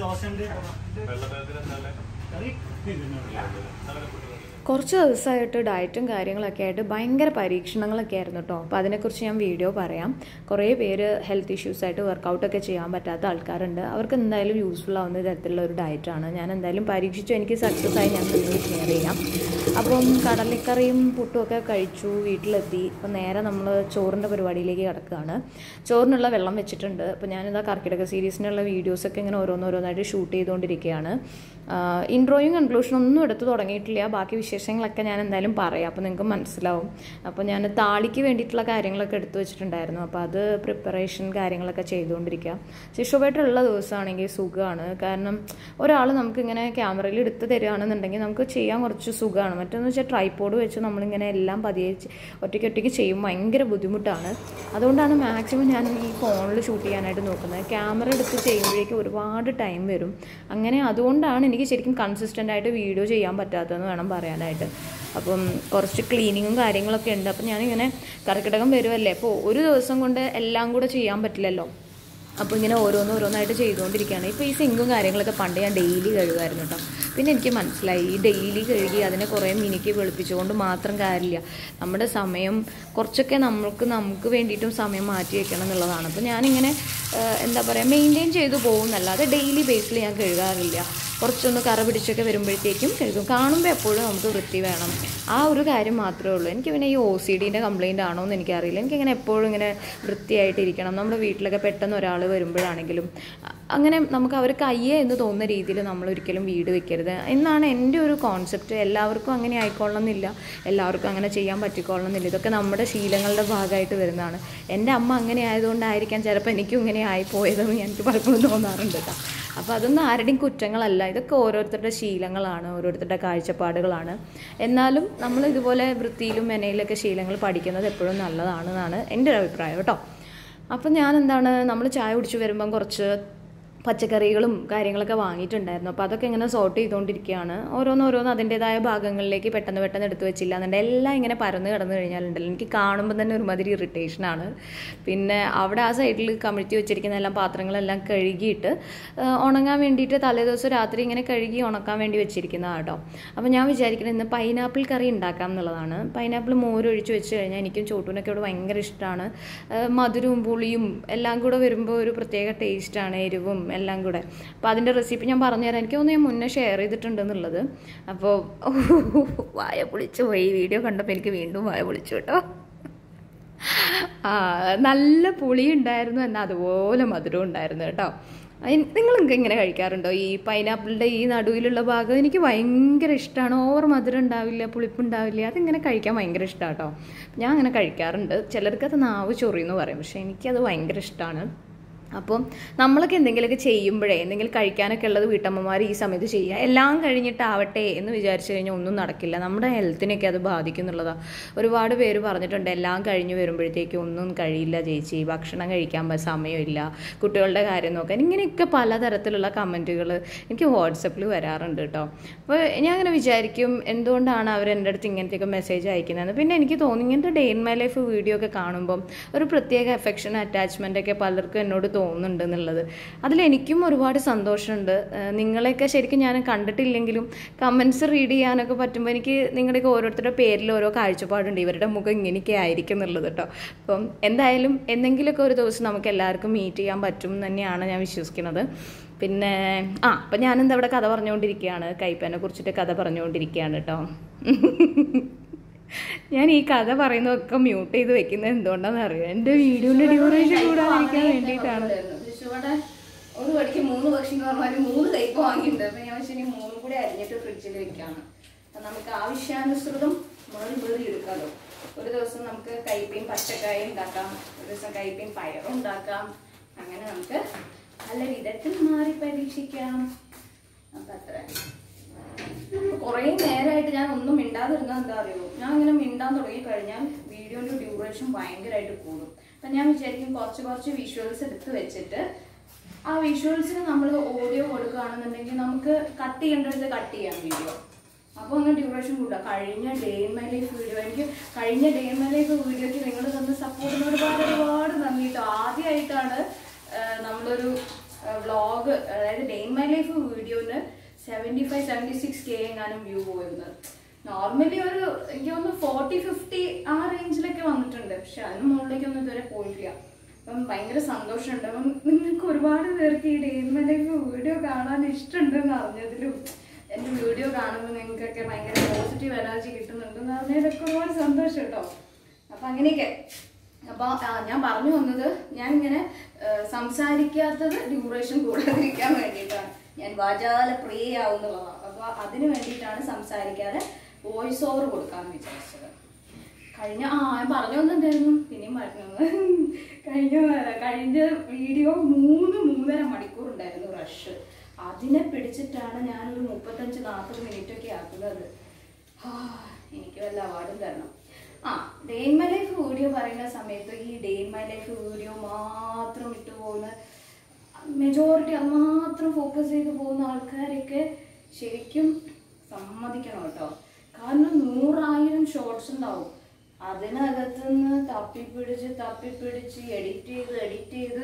Speaker 1: കുറച്ച് ദിവസമായിട്ട് ഡയറ്റും കാര്യങ്ങളൊക്കെ ആയിട്ട് ഭയങ്കര പരീക്ഷണങ്ങളൊക്കെ ആയിരുന്നു കേട്ടോ അപ്പോൾ അതിനെക്കുറിച്ച് ഞാൻ വീഡിയോ പറയാം കുറേ പേര് ഹെൽത്ത് ഇഷ്യൂസ് ആയിട്ട് വർക്കൗട്ടൊക്കെ ചെയ്യാൻ പറ്റാത്ത ആൾക്കാരുണ്ട് അവർക്ക് എന്തായാലും യൂസ്ഫുൾ ആവുന്ന തരത്തിലുള്ള ഒരു ഡയറ്റാണ് ഞാൻ എന്തായാലും പരീക്ഷിച്ചു എനിക്ക് സക്സസ് ആയി ഞാൻ നിങ്ങൾ ഷെയർ ചെയ്യാം അപ്പം കടലക്കറിയും പുട്ടും ഒക്കെ കഴിച്ചു വീട്ടിലെത്തി അപ്പം നേരെ നമ്മൾ ചോറിൻ്റെ പരിപാടിയിലേക്ക് കിടക്കുകയാണ് ചോറിനുള്ള വെള്ളം വെച്ചിട്ടുണ്ട് അപ്പോൾ ഞാനിതാ കർക്കിടക സീരീസിനുള്ള വീഡിയോസൊക്കെ ഇങ്ങനെ ഓരോന്നോരോന്നായിട്ട് ഷൂട്ട് ചെയ്തുകൊണ്ടിരിക്കുകയാണ് ഇൻട്രോയും കൺക്ലൂഷനും ഒന്നും എടുത്ത് തുടങ്ങിയിട്ടില്ല ബാക്കി വിശേഷങ്ങളൊക്കെ ഞാൻ എന്തായാലും പറയാം അപ്പോൾ നിങ്ങൾക്ക് മനസ്സിലാവും അപ്പോൾ ഞാൻ താളിക്ക് വേണ്ടിയിട്ടുള്ള കാര്യങ്ങളൊക്കെ എടുത്തു വെച്ചിട്ടുണ്ടായിരുന്നു അപ്പോൾ അത് പ്രിപ്പറേഷൻ കാര്യങ്ങളൊക്കെ ചെയ്തുകൊണ്ടിരിക്കുക ശിശുവായിട്ടുള്ള ദിവസമാണെങ്കിൽ സുഖമാണ് കാരണം ഒരാൾ നമുക്കിങ്ങനെ ക്യാമറയിൽ എടുത്ത് തരികയാണെന്നുണ്ടെങ്കിൽ നമുക്ക് ചെയ്യാൻ കുറച്ച് സുഖമാണ് മറ്റൊന്ന് വെച്ചാൽ ട്രൈപ്പോഡ് വെച്ച് നമ്മളിങ്ങനെ എല്ലാം പതിയെ ചെ- ഒറ്റയ്ക്ക് ഒറ്റയ്ക്ക് ചെയ്യും ഭയങ്കര ബുദ്ധിമുട്ടാണ് അതുകൊണ്ടാണ് മാക്സിമം ഞാൻ ഈ ഫോണിൽ ഷൂട്ട് ചെയ്യാനായിട്ട് നോക്കുന്നത് ക്യാമറ എടുത്ത് ചെയ്യുമ്പോഴേക്കും ഒരുപാട് ടൈം വരും അങ്ങനെ അതുകൊണ്ടാണ് എനിക്ക് ശരിക്കും കൺസിസ്റ്റൻ്റ് ആയിട്ട് വീഡിയോ ചെയ്യാൻ പറ്റാത്തതെന്ന് വേണം പറയാനായിട്ട് അപ്പം കുറച്ച് ക്ലീനിങ്ങും കാര്യങ്ങളൊക്കെ ഉണ്ട് അപ്പം ഞാനിങ്ങനെ കർക്കിടകം വരുമല്ലേ അപ്പോൾ ഒരു ദിവസം കൊണ്ട് എല്ലാം കൂടെ ചെയ്യാൻ പറ്റില്ലല്ലോ അപ്പോൾ ഇങ്ങനെ ഓരോന്ന് ഓരോന്നായിട്ട് ചെയ്തുകൊണ്ടിരിക്കുകയാണ് ഇപ്പോൾ ഈ സിങ്കും കാര്യങ്ങളൊക്കെ പണ്ട് ഞാൻ ഡെയിലി കഴുകുമായിരുന്നു കേട്ടോ പിന്നെ എനിക്ക് മനസ്സിലായി ഈ ഡെയിലി കഴുകി അതിനെ കുറേ മിനിക്ക് വെളുപ്പിച്ചുകൊണ്ട് മാത്രം കാര്യമില്ല നമ്മുടെ സമയം കുറച്ചൊക്കെ നമ്മൾക്ക് നമുക്ക് വേണ്ടിയിട്ടും സമയം മാറ്റി വെക്കണം എന്നുള്ളതാണ് അപ്പോൾ ഞാനിങ്ങനെ ആ, എന്താ പറയുക മെയിൻറ്റെയിൻ ചെയ്തു പോകുന്നല്ലാതെ ഡെയിലി ബേസിൽ ഞാൻ കഴുകാറില്ല കുറച്ചൊന്ന് കറ പിടിച്ചൊക്കെ വരുമ്പോഴത്തേക്കും കഴുകും കാണുമ്പോൾ എപ്പോഴും നമുക്ക് വൃത്തി വേണം ആ ഒരു കാര്യം മാത്രമേ ഉള്ളൂ എനിക്ക് പിന്നെ ഈ ഒ സി ഡീൻ്റെ കംപ്ലയിൻ്റ് ആണോ എന്ന് എനിക്കറിയില്ല എനിക്കിങ്ങനെ എപ്പോഴും ഇങ്ങനെ വൃത്തിയായിട്ടിരിക്കണം നമ്മുടെ വീട്ടിലൊക്കെ പെട്ടെന്ന് ഒരാൾ വരുമ്പോഴാണെങ്കിലും അ- അങ്ങനെ നമുക്ക് അവർക്ക് അയ്യേ എന്ന് തോന്നുന്ന രീതിയിൽ നമ്മൾ ഒരിക്കലും വീട് വെക്കരുത് എന്നാണ് എൻ്റെ ഒരു കോൺസെപ്റ്റ് എല്ലാവർക്കും അങ്ങനെ ആയിക്കൊള്ളണമെന്നില്ല എല്ലാവർക്കും അങ്ങനെ ചെയ്യാൻ പറ്റിക്കൊള്ളണമെന്നില്ല ഇതൊക്കെ നമ്മുടെ ശീലങ്ങളുടെ ഭാഗമായിട്ട് വരുന്നതാണ് എൻ്റെ അമ്മ അങ്ങനെ ആയതുകൊണ്ടായിരിക്കാം ചിലപ്പോൾ എനിക്കും ഇങ്ങനെ ആയിപ്പോയതെന്ന് എനിക്ക് പലപ്പോഴും തോന്നാറുണ്ട് കേട്ടോ അപ്പോൾ അതൊന്നും ആരുടെയും കുറ്റങ്ങളല്ല ഇതൊക്കെ ഓരോരുത്തരുടെ ശീലങ്ങളാണ് ഓരോരുത്തരുടെ കാഴ്ചപ്പാടുകളാണ് എന്നാലും നമ്മൾ ഇതുപോലെ വൃത്തിയിലും മെനയിലൊക്കെ ശീലങ്ങൾ പഠിക്കുന്നത് എപ്പോഴും നല്ലതാണെന്നാണ് എൻ്റെ ഒരു അഭിപ്രായം കേട്ടോ അപ്പം ഞാൻ എന്താണ് നമ്മൾ ചായ കുടിച്ച് വരുമ്പം കുറച്ച് പച്ചക്കറികളും കാര്യങ്ങളൊക്കെ വാങ്ങിയിട്ടുണ്ടായിരുന്നു അപ്പോൾ അതൊക്കെ ഇങ്ങനെ സോർട്ട് ചെയ്തുകൊണ്ടിരിക്കുകയാണ് ഓരോന്നോരോന്ന് അതിൻ്റെതായ ഭാഗങ്ങളിലേക്ക് പെട്ടെന്ന് പെട്ടെന്ന് എടുത്ത് വെച്ചില്ല എന്നുണ്ടെങ്കിൽ എല്ലാം ഇങ്ങനെ പരന്ന് കിടന്നു കഴിഞ്ഞാലുണ്ടല്ലോ എനിക്ക് കാണുമ്പോൾ തന്നെ ഒരുമാതിരി ഇറിറ്റേഷനാണ് പിന്നെ അവിടെ ആ സൈഡിൽ കമിഴ്ത്തി വെച്ചിരിക്കുന്ന എല്ലാം പാത്രങ്ങളെല്ലാം കഴുകിയിട്ട് ആ, ഉണങ്ങാൻ വേണ്ടിയിട്ട് തലേദിവസം രാത്രി ഇങ്ങനെ കഴുകി ഉണക്കാൻ വേണ്ടി വെച്ചിരിക്കുന്നതാണ് കേട്ടോ അപ്പോൾ ഞാൻ വിചാരിക്കുന്നത് ഇന്ന് പൈനാപ്പിൾ കറി ഉണ്ടാക്കാം എന്നുള്ളതാണ് പൈനാപ്പിൾ മോരൊഴിച്ച് വെച്ച് കഴിഞ്ഞാൽ എനിക്കും ചോട്ടൂനൊക്കെ ഇവിടെ ഭയങ്കര ഇഷ്ടമാണ് മധുരവും പുളിയും എല്ലാം കൂടെ വരുമ്പോൾ ഒരു പ്രത്യേക ടേസ്റ്റാണ് എരിവും എല്ലാം കൂടെ അപ്പോൾ അതിൻ്റെ റെസിപ്പി ഞാൻ പറഞ്ഞുതരാം എനിക്ക് തോന്നുന്നു ഞാൻ മുന്നേ ഷെയർ ചെയ്തിട്ടുണ്ട് എന്നുള്ളത് അപ്പോൾ വായ പൊളിച്ചു പോയി വീഡിയോ കണ്ടപ്പോൾ എനിക്ക് വീണ്ടും വായ പൊളിച്ചു കേട്ടോ ആ നല്ല പുളി ഉണ്ടായിരുന്നു എന്നാൽ അതുപോലെ മധുരം ഉണ്ടായിരുന്നു കേട്ടോ അയ്- നിങ്ങൾക്ക് ഇങ്ങനെ കഴിക്കാറുണ്ടോ ഈ പൈനാപ്പിളിൻ്റെ ഈ നടുവിലുള്ള ഭാഗം എനിക്ക് ഭയങ്കര ഇഷ്ടമാണ് ഓവർ മധുരം ഉണ്ടാവില്ല പുളിപ്പുണ്ടാവില്ല അതിങ്ങനെ കഴിക്കാൻ ഭയങ്കര ഇഷ്ടമാണ് കേട്ടോ ഞാൻ അങ്ങനെ കഴിക്കാറുണ്ട് ചിലർക്ക് അത് നാവ് ചൊറിയെന്ന് പറയും പക്ഷേ എനിക്കത് ഭയങ്കര ഇഷ്ടമാണ് അപ്പം നമ്മളൊക്കെ എന്തെങ്കിലുമൊക്കെ ചെയ്യുമ്പോഴേ എന്തെങ്കിലും കഴിക്കാനൊക്കെ ഉള്ളത് വീട്ടമ്മമാർ ഈ സമയത്ത് ചെയ്യുക എല്ലാം കഴിഞ്ഞിട്ടാവട്ടെ എന്ന് വിചാരിച്ചു കഴിഞ്ഞാൽ ഒന്നും നടക്കില്ല നമ്മുടെ ഹെൽത്തിനൊക്കെ അത് ബാധിക്കുന്നുള്ളതാണ് ഒരുപാട് പേര് പറഞ്ഞിട്ടുണ്ട് എല്ലാം കഴിഞ്ഞ് വരുമ്പോഴത്തേക്കും ഒന്നും കഴിയില്ല ചേച്ചി ഭക്ഷണം കഴിക്കാൻ പ- സമയമില്ല കുട്ടികളുടെ കാര്യം നോക്കാൻ ഇങ്ങനെയൊക്കെ പലതരത്തിലുള്ള കമൻറ്റുകൾ എനിക്ക് വാട്സപ്പിൽ വരാറുണ്ട് കേട്ടോ അപ്പോൾ ഞാൻ അങ്ങനെ വിചാരിക്കും എന്തുകൊണ്ടാണ് അവർ എൻ്റെ അടുത്ത് ഇങ്ങനത്തെയൊക്കെ മെസ്സേജ് അയക്കുന്നതെന്ന് പിന്നെ എനിക്ക് തോന്നി ഇങ്ങനത്തെ day in my life video ഒക്കെ കാണുമ്പം ഒരു പ്രത്യേക അഫെക്ഷൻ അറ്റാച്ച്മെൻ്റ് ഒക്കെ പലർക്കും എന്നോട് തോന്നുന്നുണ്ട് എന്നുള്ളത് അതിലെനിക്കും ഒരുപാട് സന്തോഷമുണ്ട് ഏഹ് നിങ്ങളെയൊക്കെ ശരിക്കും ഞാൻ കണ്ടിട്ടില്ലെങ്കിലും കമൻസ് റീഡ് ചെയ്യാനൊക്കെ പറ്റുമ്പോൾ എനിക്ക് നിങ്ങളുടെയൊക്കെ ഓരോരുത്തരുടെ പേരിൽ ഓരോ കാഴ്ചപ്പാടുണ്ട് ഇവരുടെ മുഖം ഇങ്ങനെയൊക്കെ ആയിരിക്കും എന്നുള്ളത് കേട്ടോ അപ്പം എന്തായാലും എന്തെങ്കിലുമൊക്കെ ഒരു ദിവസം നമുക്ക് എല്ലാവർക്കും മീറ്റ് ചെയ്യാൻ പറ്റും എന്ന് തന്നെയാണ് ഞാൻ വിശ്വസിക്കുന്നത് പിന്നെ ആ അപ്പം ഞാനെന്താ ഇവിടെ കഥ പറഞ്ഞുകൊണ്ടിരിക്കുകയാണ് കൈപ്പേനെ കുറിച്ചിട്ട് കഥ പറഞ്ഞുകൊണ്ടിരിക്കുകയാണ് കേട്ടോ ഞാൻ ഈ കഥ പറയുന്നതൊക്കെ മ്യൂട്ട് ചെയ്ത് വെക്കുന്നത് എന്തുകൊണ്ടാണെന്ന് അറിയാം എൻ്റെ വീഡിയോൻ്റെ ഡ്യൂറേഷൻ കൂടാതിരിക്കാൻ വേണ്ടിയിട്ടാണ്
Speaker 2: തൃശ്ശൂടെ ഒരു വടിക്ക് മൂന്ന് പക്ഷി എന്ന് പറഞ്ഞാൽ മൂന്ന് ടൈപ്പ് വാങ്ങിയിട്ടുണ്ട് അപ്പൊ ഞാൻ പക്ഷേ ഇനി മൂന്നും കൂടി അരിഞ്ഞിട്ട് ഫ്രിഡ്ജിൽ വെക്കാണ് അപ്പൊ നമുക്ക് ആവശ്യാനുസൃതം മുളക് വേറി എടുക്കാമല്ലോ ഒരു ദിവസം നമുക്ക് കൈപ്പയും പച്ചക്കായും ഉണ്ടാക്കാം ഒരു ദിവസം കൈപ്പയും പയറും ഉണ്ടാക്കാം അങ്ങനെ നമുക്ക് പല വിധത്തിൽ മാറി പരീക്ഷിക്കാം അപ്പൊ അത്ര കുറേ നേരമായിട്ട് ഞാൻ ഒന്നും മിണ്ടാതിരുന്നത് എന്താ അറിയുമോ ഞാൻ ഇങ്ങനെ മിണ്ടാൻ തുടങ്ങി കഴിഞ്ഞാൽ വീഡിയോന്റെ ഡ്യൂറേഷൻ ഭയങ്കരമായിട്ട് കൂടും അപ്പൊ ഞാൻ വിചാരിക്കും കുറച്ച് കുറച്ച് വിഷ്വൽസ് എടുത്ത് വെച്ചിട്ട് ആ വിഷ്വൽസിന് നമ്മൾ ഓഡിയോ കൊടുക്കുകയാണെന്നുണ്ടെങ്കിൽ നമുക്ക് കട്ട് ചെയ്യേണ്ടത് കട്ട് ചെയ്യാം വീഡിയോ അപ്പോൾ അങ്ങനെ ഡ്യൂറേഷൻ കൂട്ടാം കഴിഞ്ഞ day in my life video എനിക്ക് കഴിഞ്ഞ ഡേ ഇൻ മൈ ലൈഫ് വീഡിയോയ്ക്ക് നിങ്ങൾ തന്ന സപ്പോർട്ടിന് ഒരുപാട് ഒരുപാട് നന്ദി കേട്ടോ ആദ്യമായിട്ടാണ് ആഹ് നമ്മളൊരു വ്ളോഗ് അതായത് ഡേ ഇൻ മൈ ലൈഫ് വീഡിയോന് seventy five seventy six K എങ്ങാനും വ്യൂ പോയിരുന്നത് നോർമലി ഒരു എനിക്ക് തോന്നുന്നു ഫോർട്ടി ഫിഫ്റ്റി ആ റേഞ്ചിലൊക്കെ വന്നിട്ടുണ്ട് പക്ഷെ അതിന് മുകളിലേക്കൊന്നും ഇതുവരെ പോയിട്ടില്ല അപ്പം ഭയങ്കര സന്തോഷമുണ്ട് അപ്പം നിങ്ങൾക്ക് ഒരുപാട് പേർക്ക് ഈ day in my life video കാണാൻ ഇഷ്ടമുണ്ടെന്ന് അറിഞ്ഞതിലും എൻ്റെ വീഡിയോ കാണുമ്പോൾ നിങ്ങൾക്കൊക്കെ ഭയങ്കര പോസിറ്റീവ് എനർജി കിട്ടുന്നുണ്ടെന്ന് അറിഞ്ഞതിലൊക്കെ ഒരുപാട് സന്തോഷം കേട്ടോ അപ്പം അങ്ങനെയൊക്കെ അപ്പോൾ ഞാൻ പറഞ്ഞു വന്നത് ഞാനിങ്ങനെ ആ, സംസാരിക്കാത്തത് ഡ്യൂറേഷൻ കൂടാതിരിക്കാൻ വേണ്ടിയിട്ടാണ് ഞാൻ വാചാല പ്രിയയാവുന്നതാണ് അപ്പോൾ അതിന് വേണ്ടിയിട്ടാണ് സംസാരിക്കാതെ വോയിസ് ഓവർ കൊടുക്കാമെന്ന് വിചാരിച്ചത് കഴിഞ്ഞ ആ ഞാൻ പറഞ്ഞു വന്നിട്ടുണ്ടായിരുന്നു പിന്നെയും പറഞ്ഞു കഴിഞ്ഞ കഴിഞ്ഞ വീഡിയോ മൂന്ന് മൂന്നര മണിക്കൂർ ഉണ്ടായിരുന്നു റഷ് അതിനെ പിടിച്ചിട്ടാണ് ഞാനൊരു മുപ്പത്തഞ്ച് നാൽപ്പത് മിനിറ്റ് ഒക്കെ ആക്കുന്നത് ആ, എനിക്ക് വല്ല അവാർഡും തരണം ആ day in my life video പറയുന്ന സമയത്ത് ഈ day in my life video മാത്രം ഇട്ടു പോകുന്ന മെജോറിറ്റി അത് മാത്രം ഫോക്കസ് ചെയ്ത് പോകുന്ന ആൾക്കാരൊക്കെ ശരിക്കും സമ്മതിക്കണം കേട്ടോ കാരണം നൂറായിരം ഷോർട്സ് ഉണ്ടാവും അതിനകത്തുനിന്ന് തപ്പിപ്പിടിച്ച് തപ്പിപ്പിടിച്ച് എഡിറ്റ് ചെയ്ത് എഡിറ്റ് ചെയ്ത്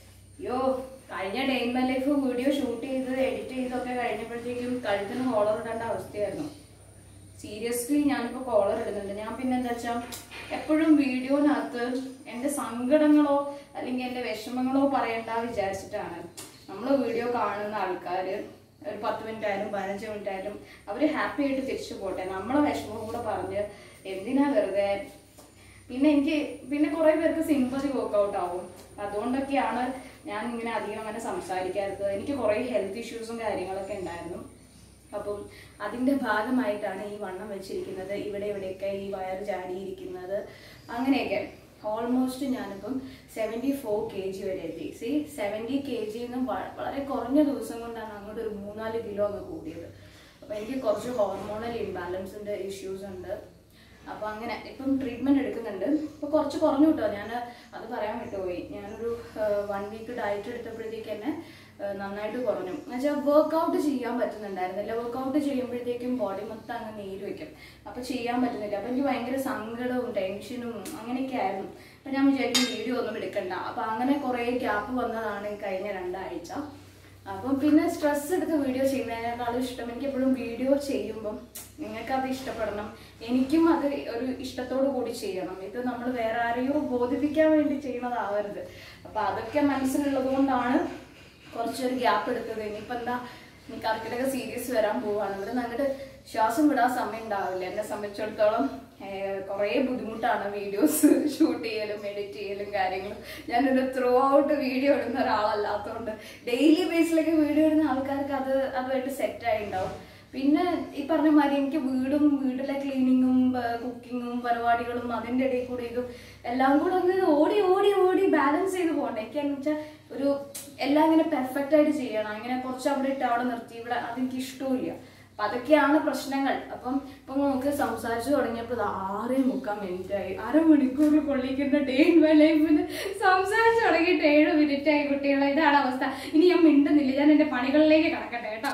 Speaker 2: യോ കഴിഞ്ഞ day in my life video shoot ചെയ്ത് എഡിറ്റ് ചെയ്തൊക്കെ കഴിഞ്ഞപ്പോഴത്തേക്കും കഴുത്തിന് കോളർ ഇടേണ്ട അവസ്ഥയായിരുന്നു സീരിയസ്ലി ഞാനിപ്പോൾ കോളർ ഇടുന്നുണ്ട് ഞാൻ പിന്നെ എന്താ വെച്ചാൽ എപ്പോഴും വീഡിയോനകത്ത് എൻ്റെ സങ്കടങ്ങളോ അല്ലെങ്കിൽ എൻ്റെ വിഷമങ്ങളോ പറയണ്ട വിചാരിച്ചിട്ടാണ് നമ്മൾ വീഡിയോ കാണുന്ന ആൾക്കാർ ഒരു പത്ത് മിനിറ്റ് ആയാലും പതിനഞ്ച് മിനിറ്റ് ആയാലും അവർ ഹാപ്പി ആയിട്ട് തിരിച്ചു പോട്ടെ നമ്മളെ വിഷമം കൂടെ പറഞ്ഞ് എന്തിനാ വെറുതെ പിന്നെ എനിക്ക് പിന്നെ കുറേ പേർക്ക് സിമ്പതി വർക്കൗട്ട് ആവും അതുകൊണ്ടൊക്കെയാണ് ഞാൻ ഇങ്ങനെ അധികം അങ്ങനെ സംസാരിക്കാത്തത് എനിക്ക് കുറേ ഹെൽത്ത് ഇഷ്യൂസും കാര്യങ്ങളൊക്കെ ഉണ്ടായിരുന്നു അപ്പം അതിൻ്റെ ഭാഗമായിട്ടാണ് ഈ വണ്ണം വെച്ചിരിക്കുന്നത് ഇവിടെ ഇവിടെയൊക്കെ ഈ വയർ ചാടിയിരിക്കുന്നത് അങ്ങനെയൊക്കെ ഓൾമോസ്റ്റ് ഞാനിപ്പം സെവൻറ്റി ഫോർ കെ ജി വരെ എത്തി സി സെവൻറ്റി കെ ജിന്ന് വളരെ കുറഞ്ഞ ദിവസം കൊണ്ടാണ് അങ്ങോട്ട് ഒരു മൂന്നാല് കിലോ അങ്ങ് കൂടിയത് അപ്പം എനിക്ക് കുറച്ച് ഹോർമോണൽ ഇംബാലൻസിൻ്റെ ഇഷ്യൂസ് ഉണ്ട് അപ്പൊ അങ്ങനെ ഇപ്പം ട്രീറ്റ്മെന്റ് എടുക്കുന്നുണ്ട് ഇപ്പൊ കുറച്ച് കുറഞ്ഞു കിട്ടോ ഞാൻ അത് പറയാൻ വിട്ടുപോയി ഞാനൊരു വൺ വീക്ക് ഡയറ്റ് എടുത്തപ്പോഴത്തേക്ക് തന്നെ ആ, നന്നായിട്ട് കുറഞ്ഞു എന്നുവെച്ചാൽ വർക്കൗട്ട് ചെയ്യാൻ പറ്റുന്നുണ്ടായിരുന്നില്ല വർക്കൗട്ട് ചെയ്യുമ്പോഴത്തേക്കും ബോഡി മൊത്തം അങ്ങ് നീര് വെക്കും അപ്പൊ ചെയ്യാൻ പറ്റുന്നില്ല അപ്പൊ എനിക്ക് ഭയങ്കര സങ്കടവും ടെൻഷനും അങ്ങനെയൊക്കെ ആയിരുന്നു അപ്പൊ ഞാൻ വിചാരിക്കും വീഡിയോ ഒന്നും എടുക്കണ്ട അപ്പൊ അങ്ങനെ കുറെ ഗ്യാപ്പ് വന്നതാണ് ഈ കഴിഞ്ഞ രണ്ടാഴ്ച അപ്പം പിന്നെ സ്ട്രെസ് എടുത്ത് വീഡിയോ ചെയ്യുന്നതിനേക്കാളും ഇഷ്ടം എനിക്ക് എപ്പോഴും വീഡിയോ ചെയ്യുമ്പം നിങ്ങൾക്ക് അത് ഇഷ്ടപ്പെടണം എനിക്കും അത് ഒരു ഇഷ്ടത്തോടു കൂടി ചെയ്യണം ഇത് നമ്മൾ വേറെ ആരെയോ ബോധിപ്പിക്കാൻ വേണ്ടി ചെയ്യണതാവരുത് അപ്പൊ അതൊക്കെ മനസ്സിലുള്ളത് കൊണ്ടാണ് കുറച്ചൊരു ഗ്യാപ്പ് എടുത്തത് ഇനിയിപ്പോൾ എന്താ ഇനി കർക്കിടക സീരീസ് വരാൻ പോവാണ് ഇവിടെ അങ്ങോട്ട് ശ്വാസം വിടാൻ സമയം ഉണ്ടാവില്ല എന്നെ സംബന്ധിച്ചിടത്തോളം ഏഹ്, കുറേ ബുദ്ധിമുട്ടാണ് വീഡിയോസ് ഷൂട്ട് ചെയ്യലും എഡിറ്റ് ചെയ്യലും കാര്യങ്ങളും ഞാനൊരു ത്രൂ ഔട്ട് വീഡിയോ ഇടുന്ന ഒരാളല്ലാത്തതുകൊണ്ട് ഡെയിലി ബേസിലൊക്കെ വീഡിയോ ഇടുന്ന ആൾക്കാർക്ക് അത് അതുമായിട്ട് സെറ്റായി ഉണ്ടാവും പിന്നെ ഈ പറഞ്ഞ മാതിരി എനിക്ക് വീടും വീട്ടിലെ ക്ലീനിങ്ങും കുക്കിങ്ങും പരിപാടികളും അതിൻ്റെ ഇടയിൽ കൂടി ഇതും എല്ലാം കൂടെ ഒന്ന് ഓടി ഓടി ഓടി ബാലൻസ് ചെയ്ത് പോകണ്ടേ എനിക്കെന്ന് വെച്ചാൽ ഒരു എല്ലാം ഇങ്ങനെ പെർഫെക്റ്റ് ആയിട്ട് ചെയ്യണം ഇങ്ങനെ കുറച്ച് അവിടെ ഇട്ട് അവിടെ നിർത്തി ഇവിടെ അതെനിക്ക് ഇഷ്ടമില്ല അപ്പൊ അതൊക്കെയാണ് പ്രശ്നങ്ങൾ അപ്പം ഇപ്പൊ നമുക്ക് സംസാരിച്ചു തുടങ്ങിയപ്പോൾ ഇത് ആറേ മുക്കാൽ മിനിറ്റ് ആയി അരമണിക്കൂർ കൊള്ളിക്കുന്ന ഡേ ഇൻ മൈ ലൈഫിന് സംസാരിച്ചു തുടങ്ങിയിട്ട് ഏഴ് മിനിറ്റ് ആയി കുട്ടികളെ ഇതാണ് അവസ്ഥ ഇനി ഞാൻ മിണ്ടുന്നില്ല ഞാൻ എന്റെ പണികളിലേക്ക് കടക്കട്ടെ കേട്ടോ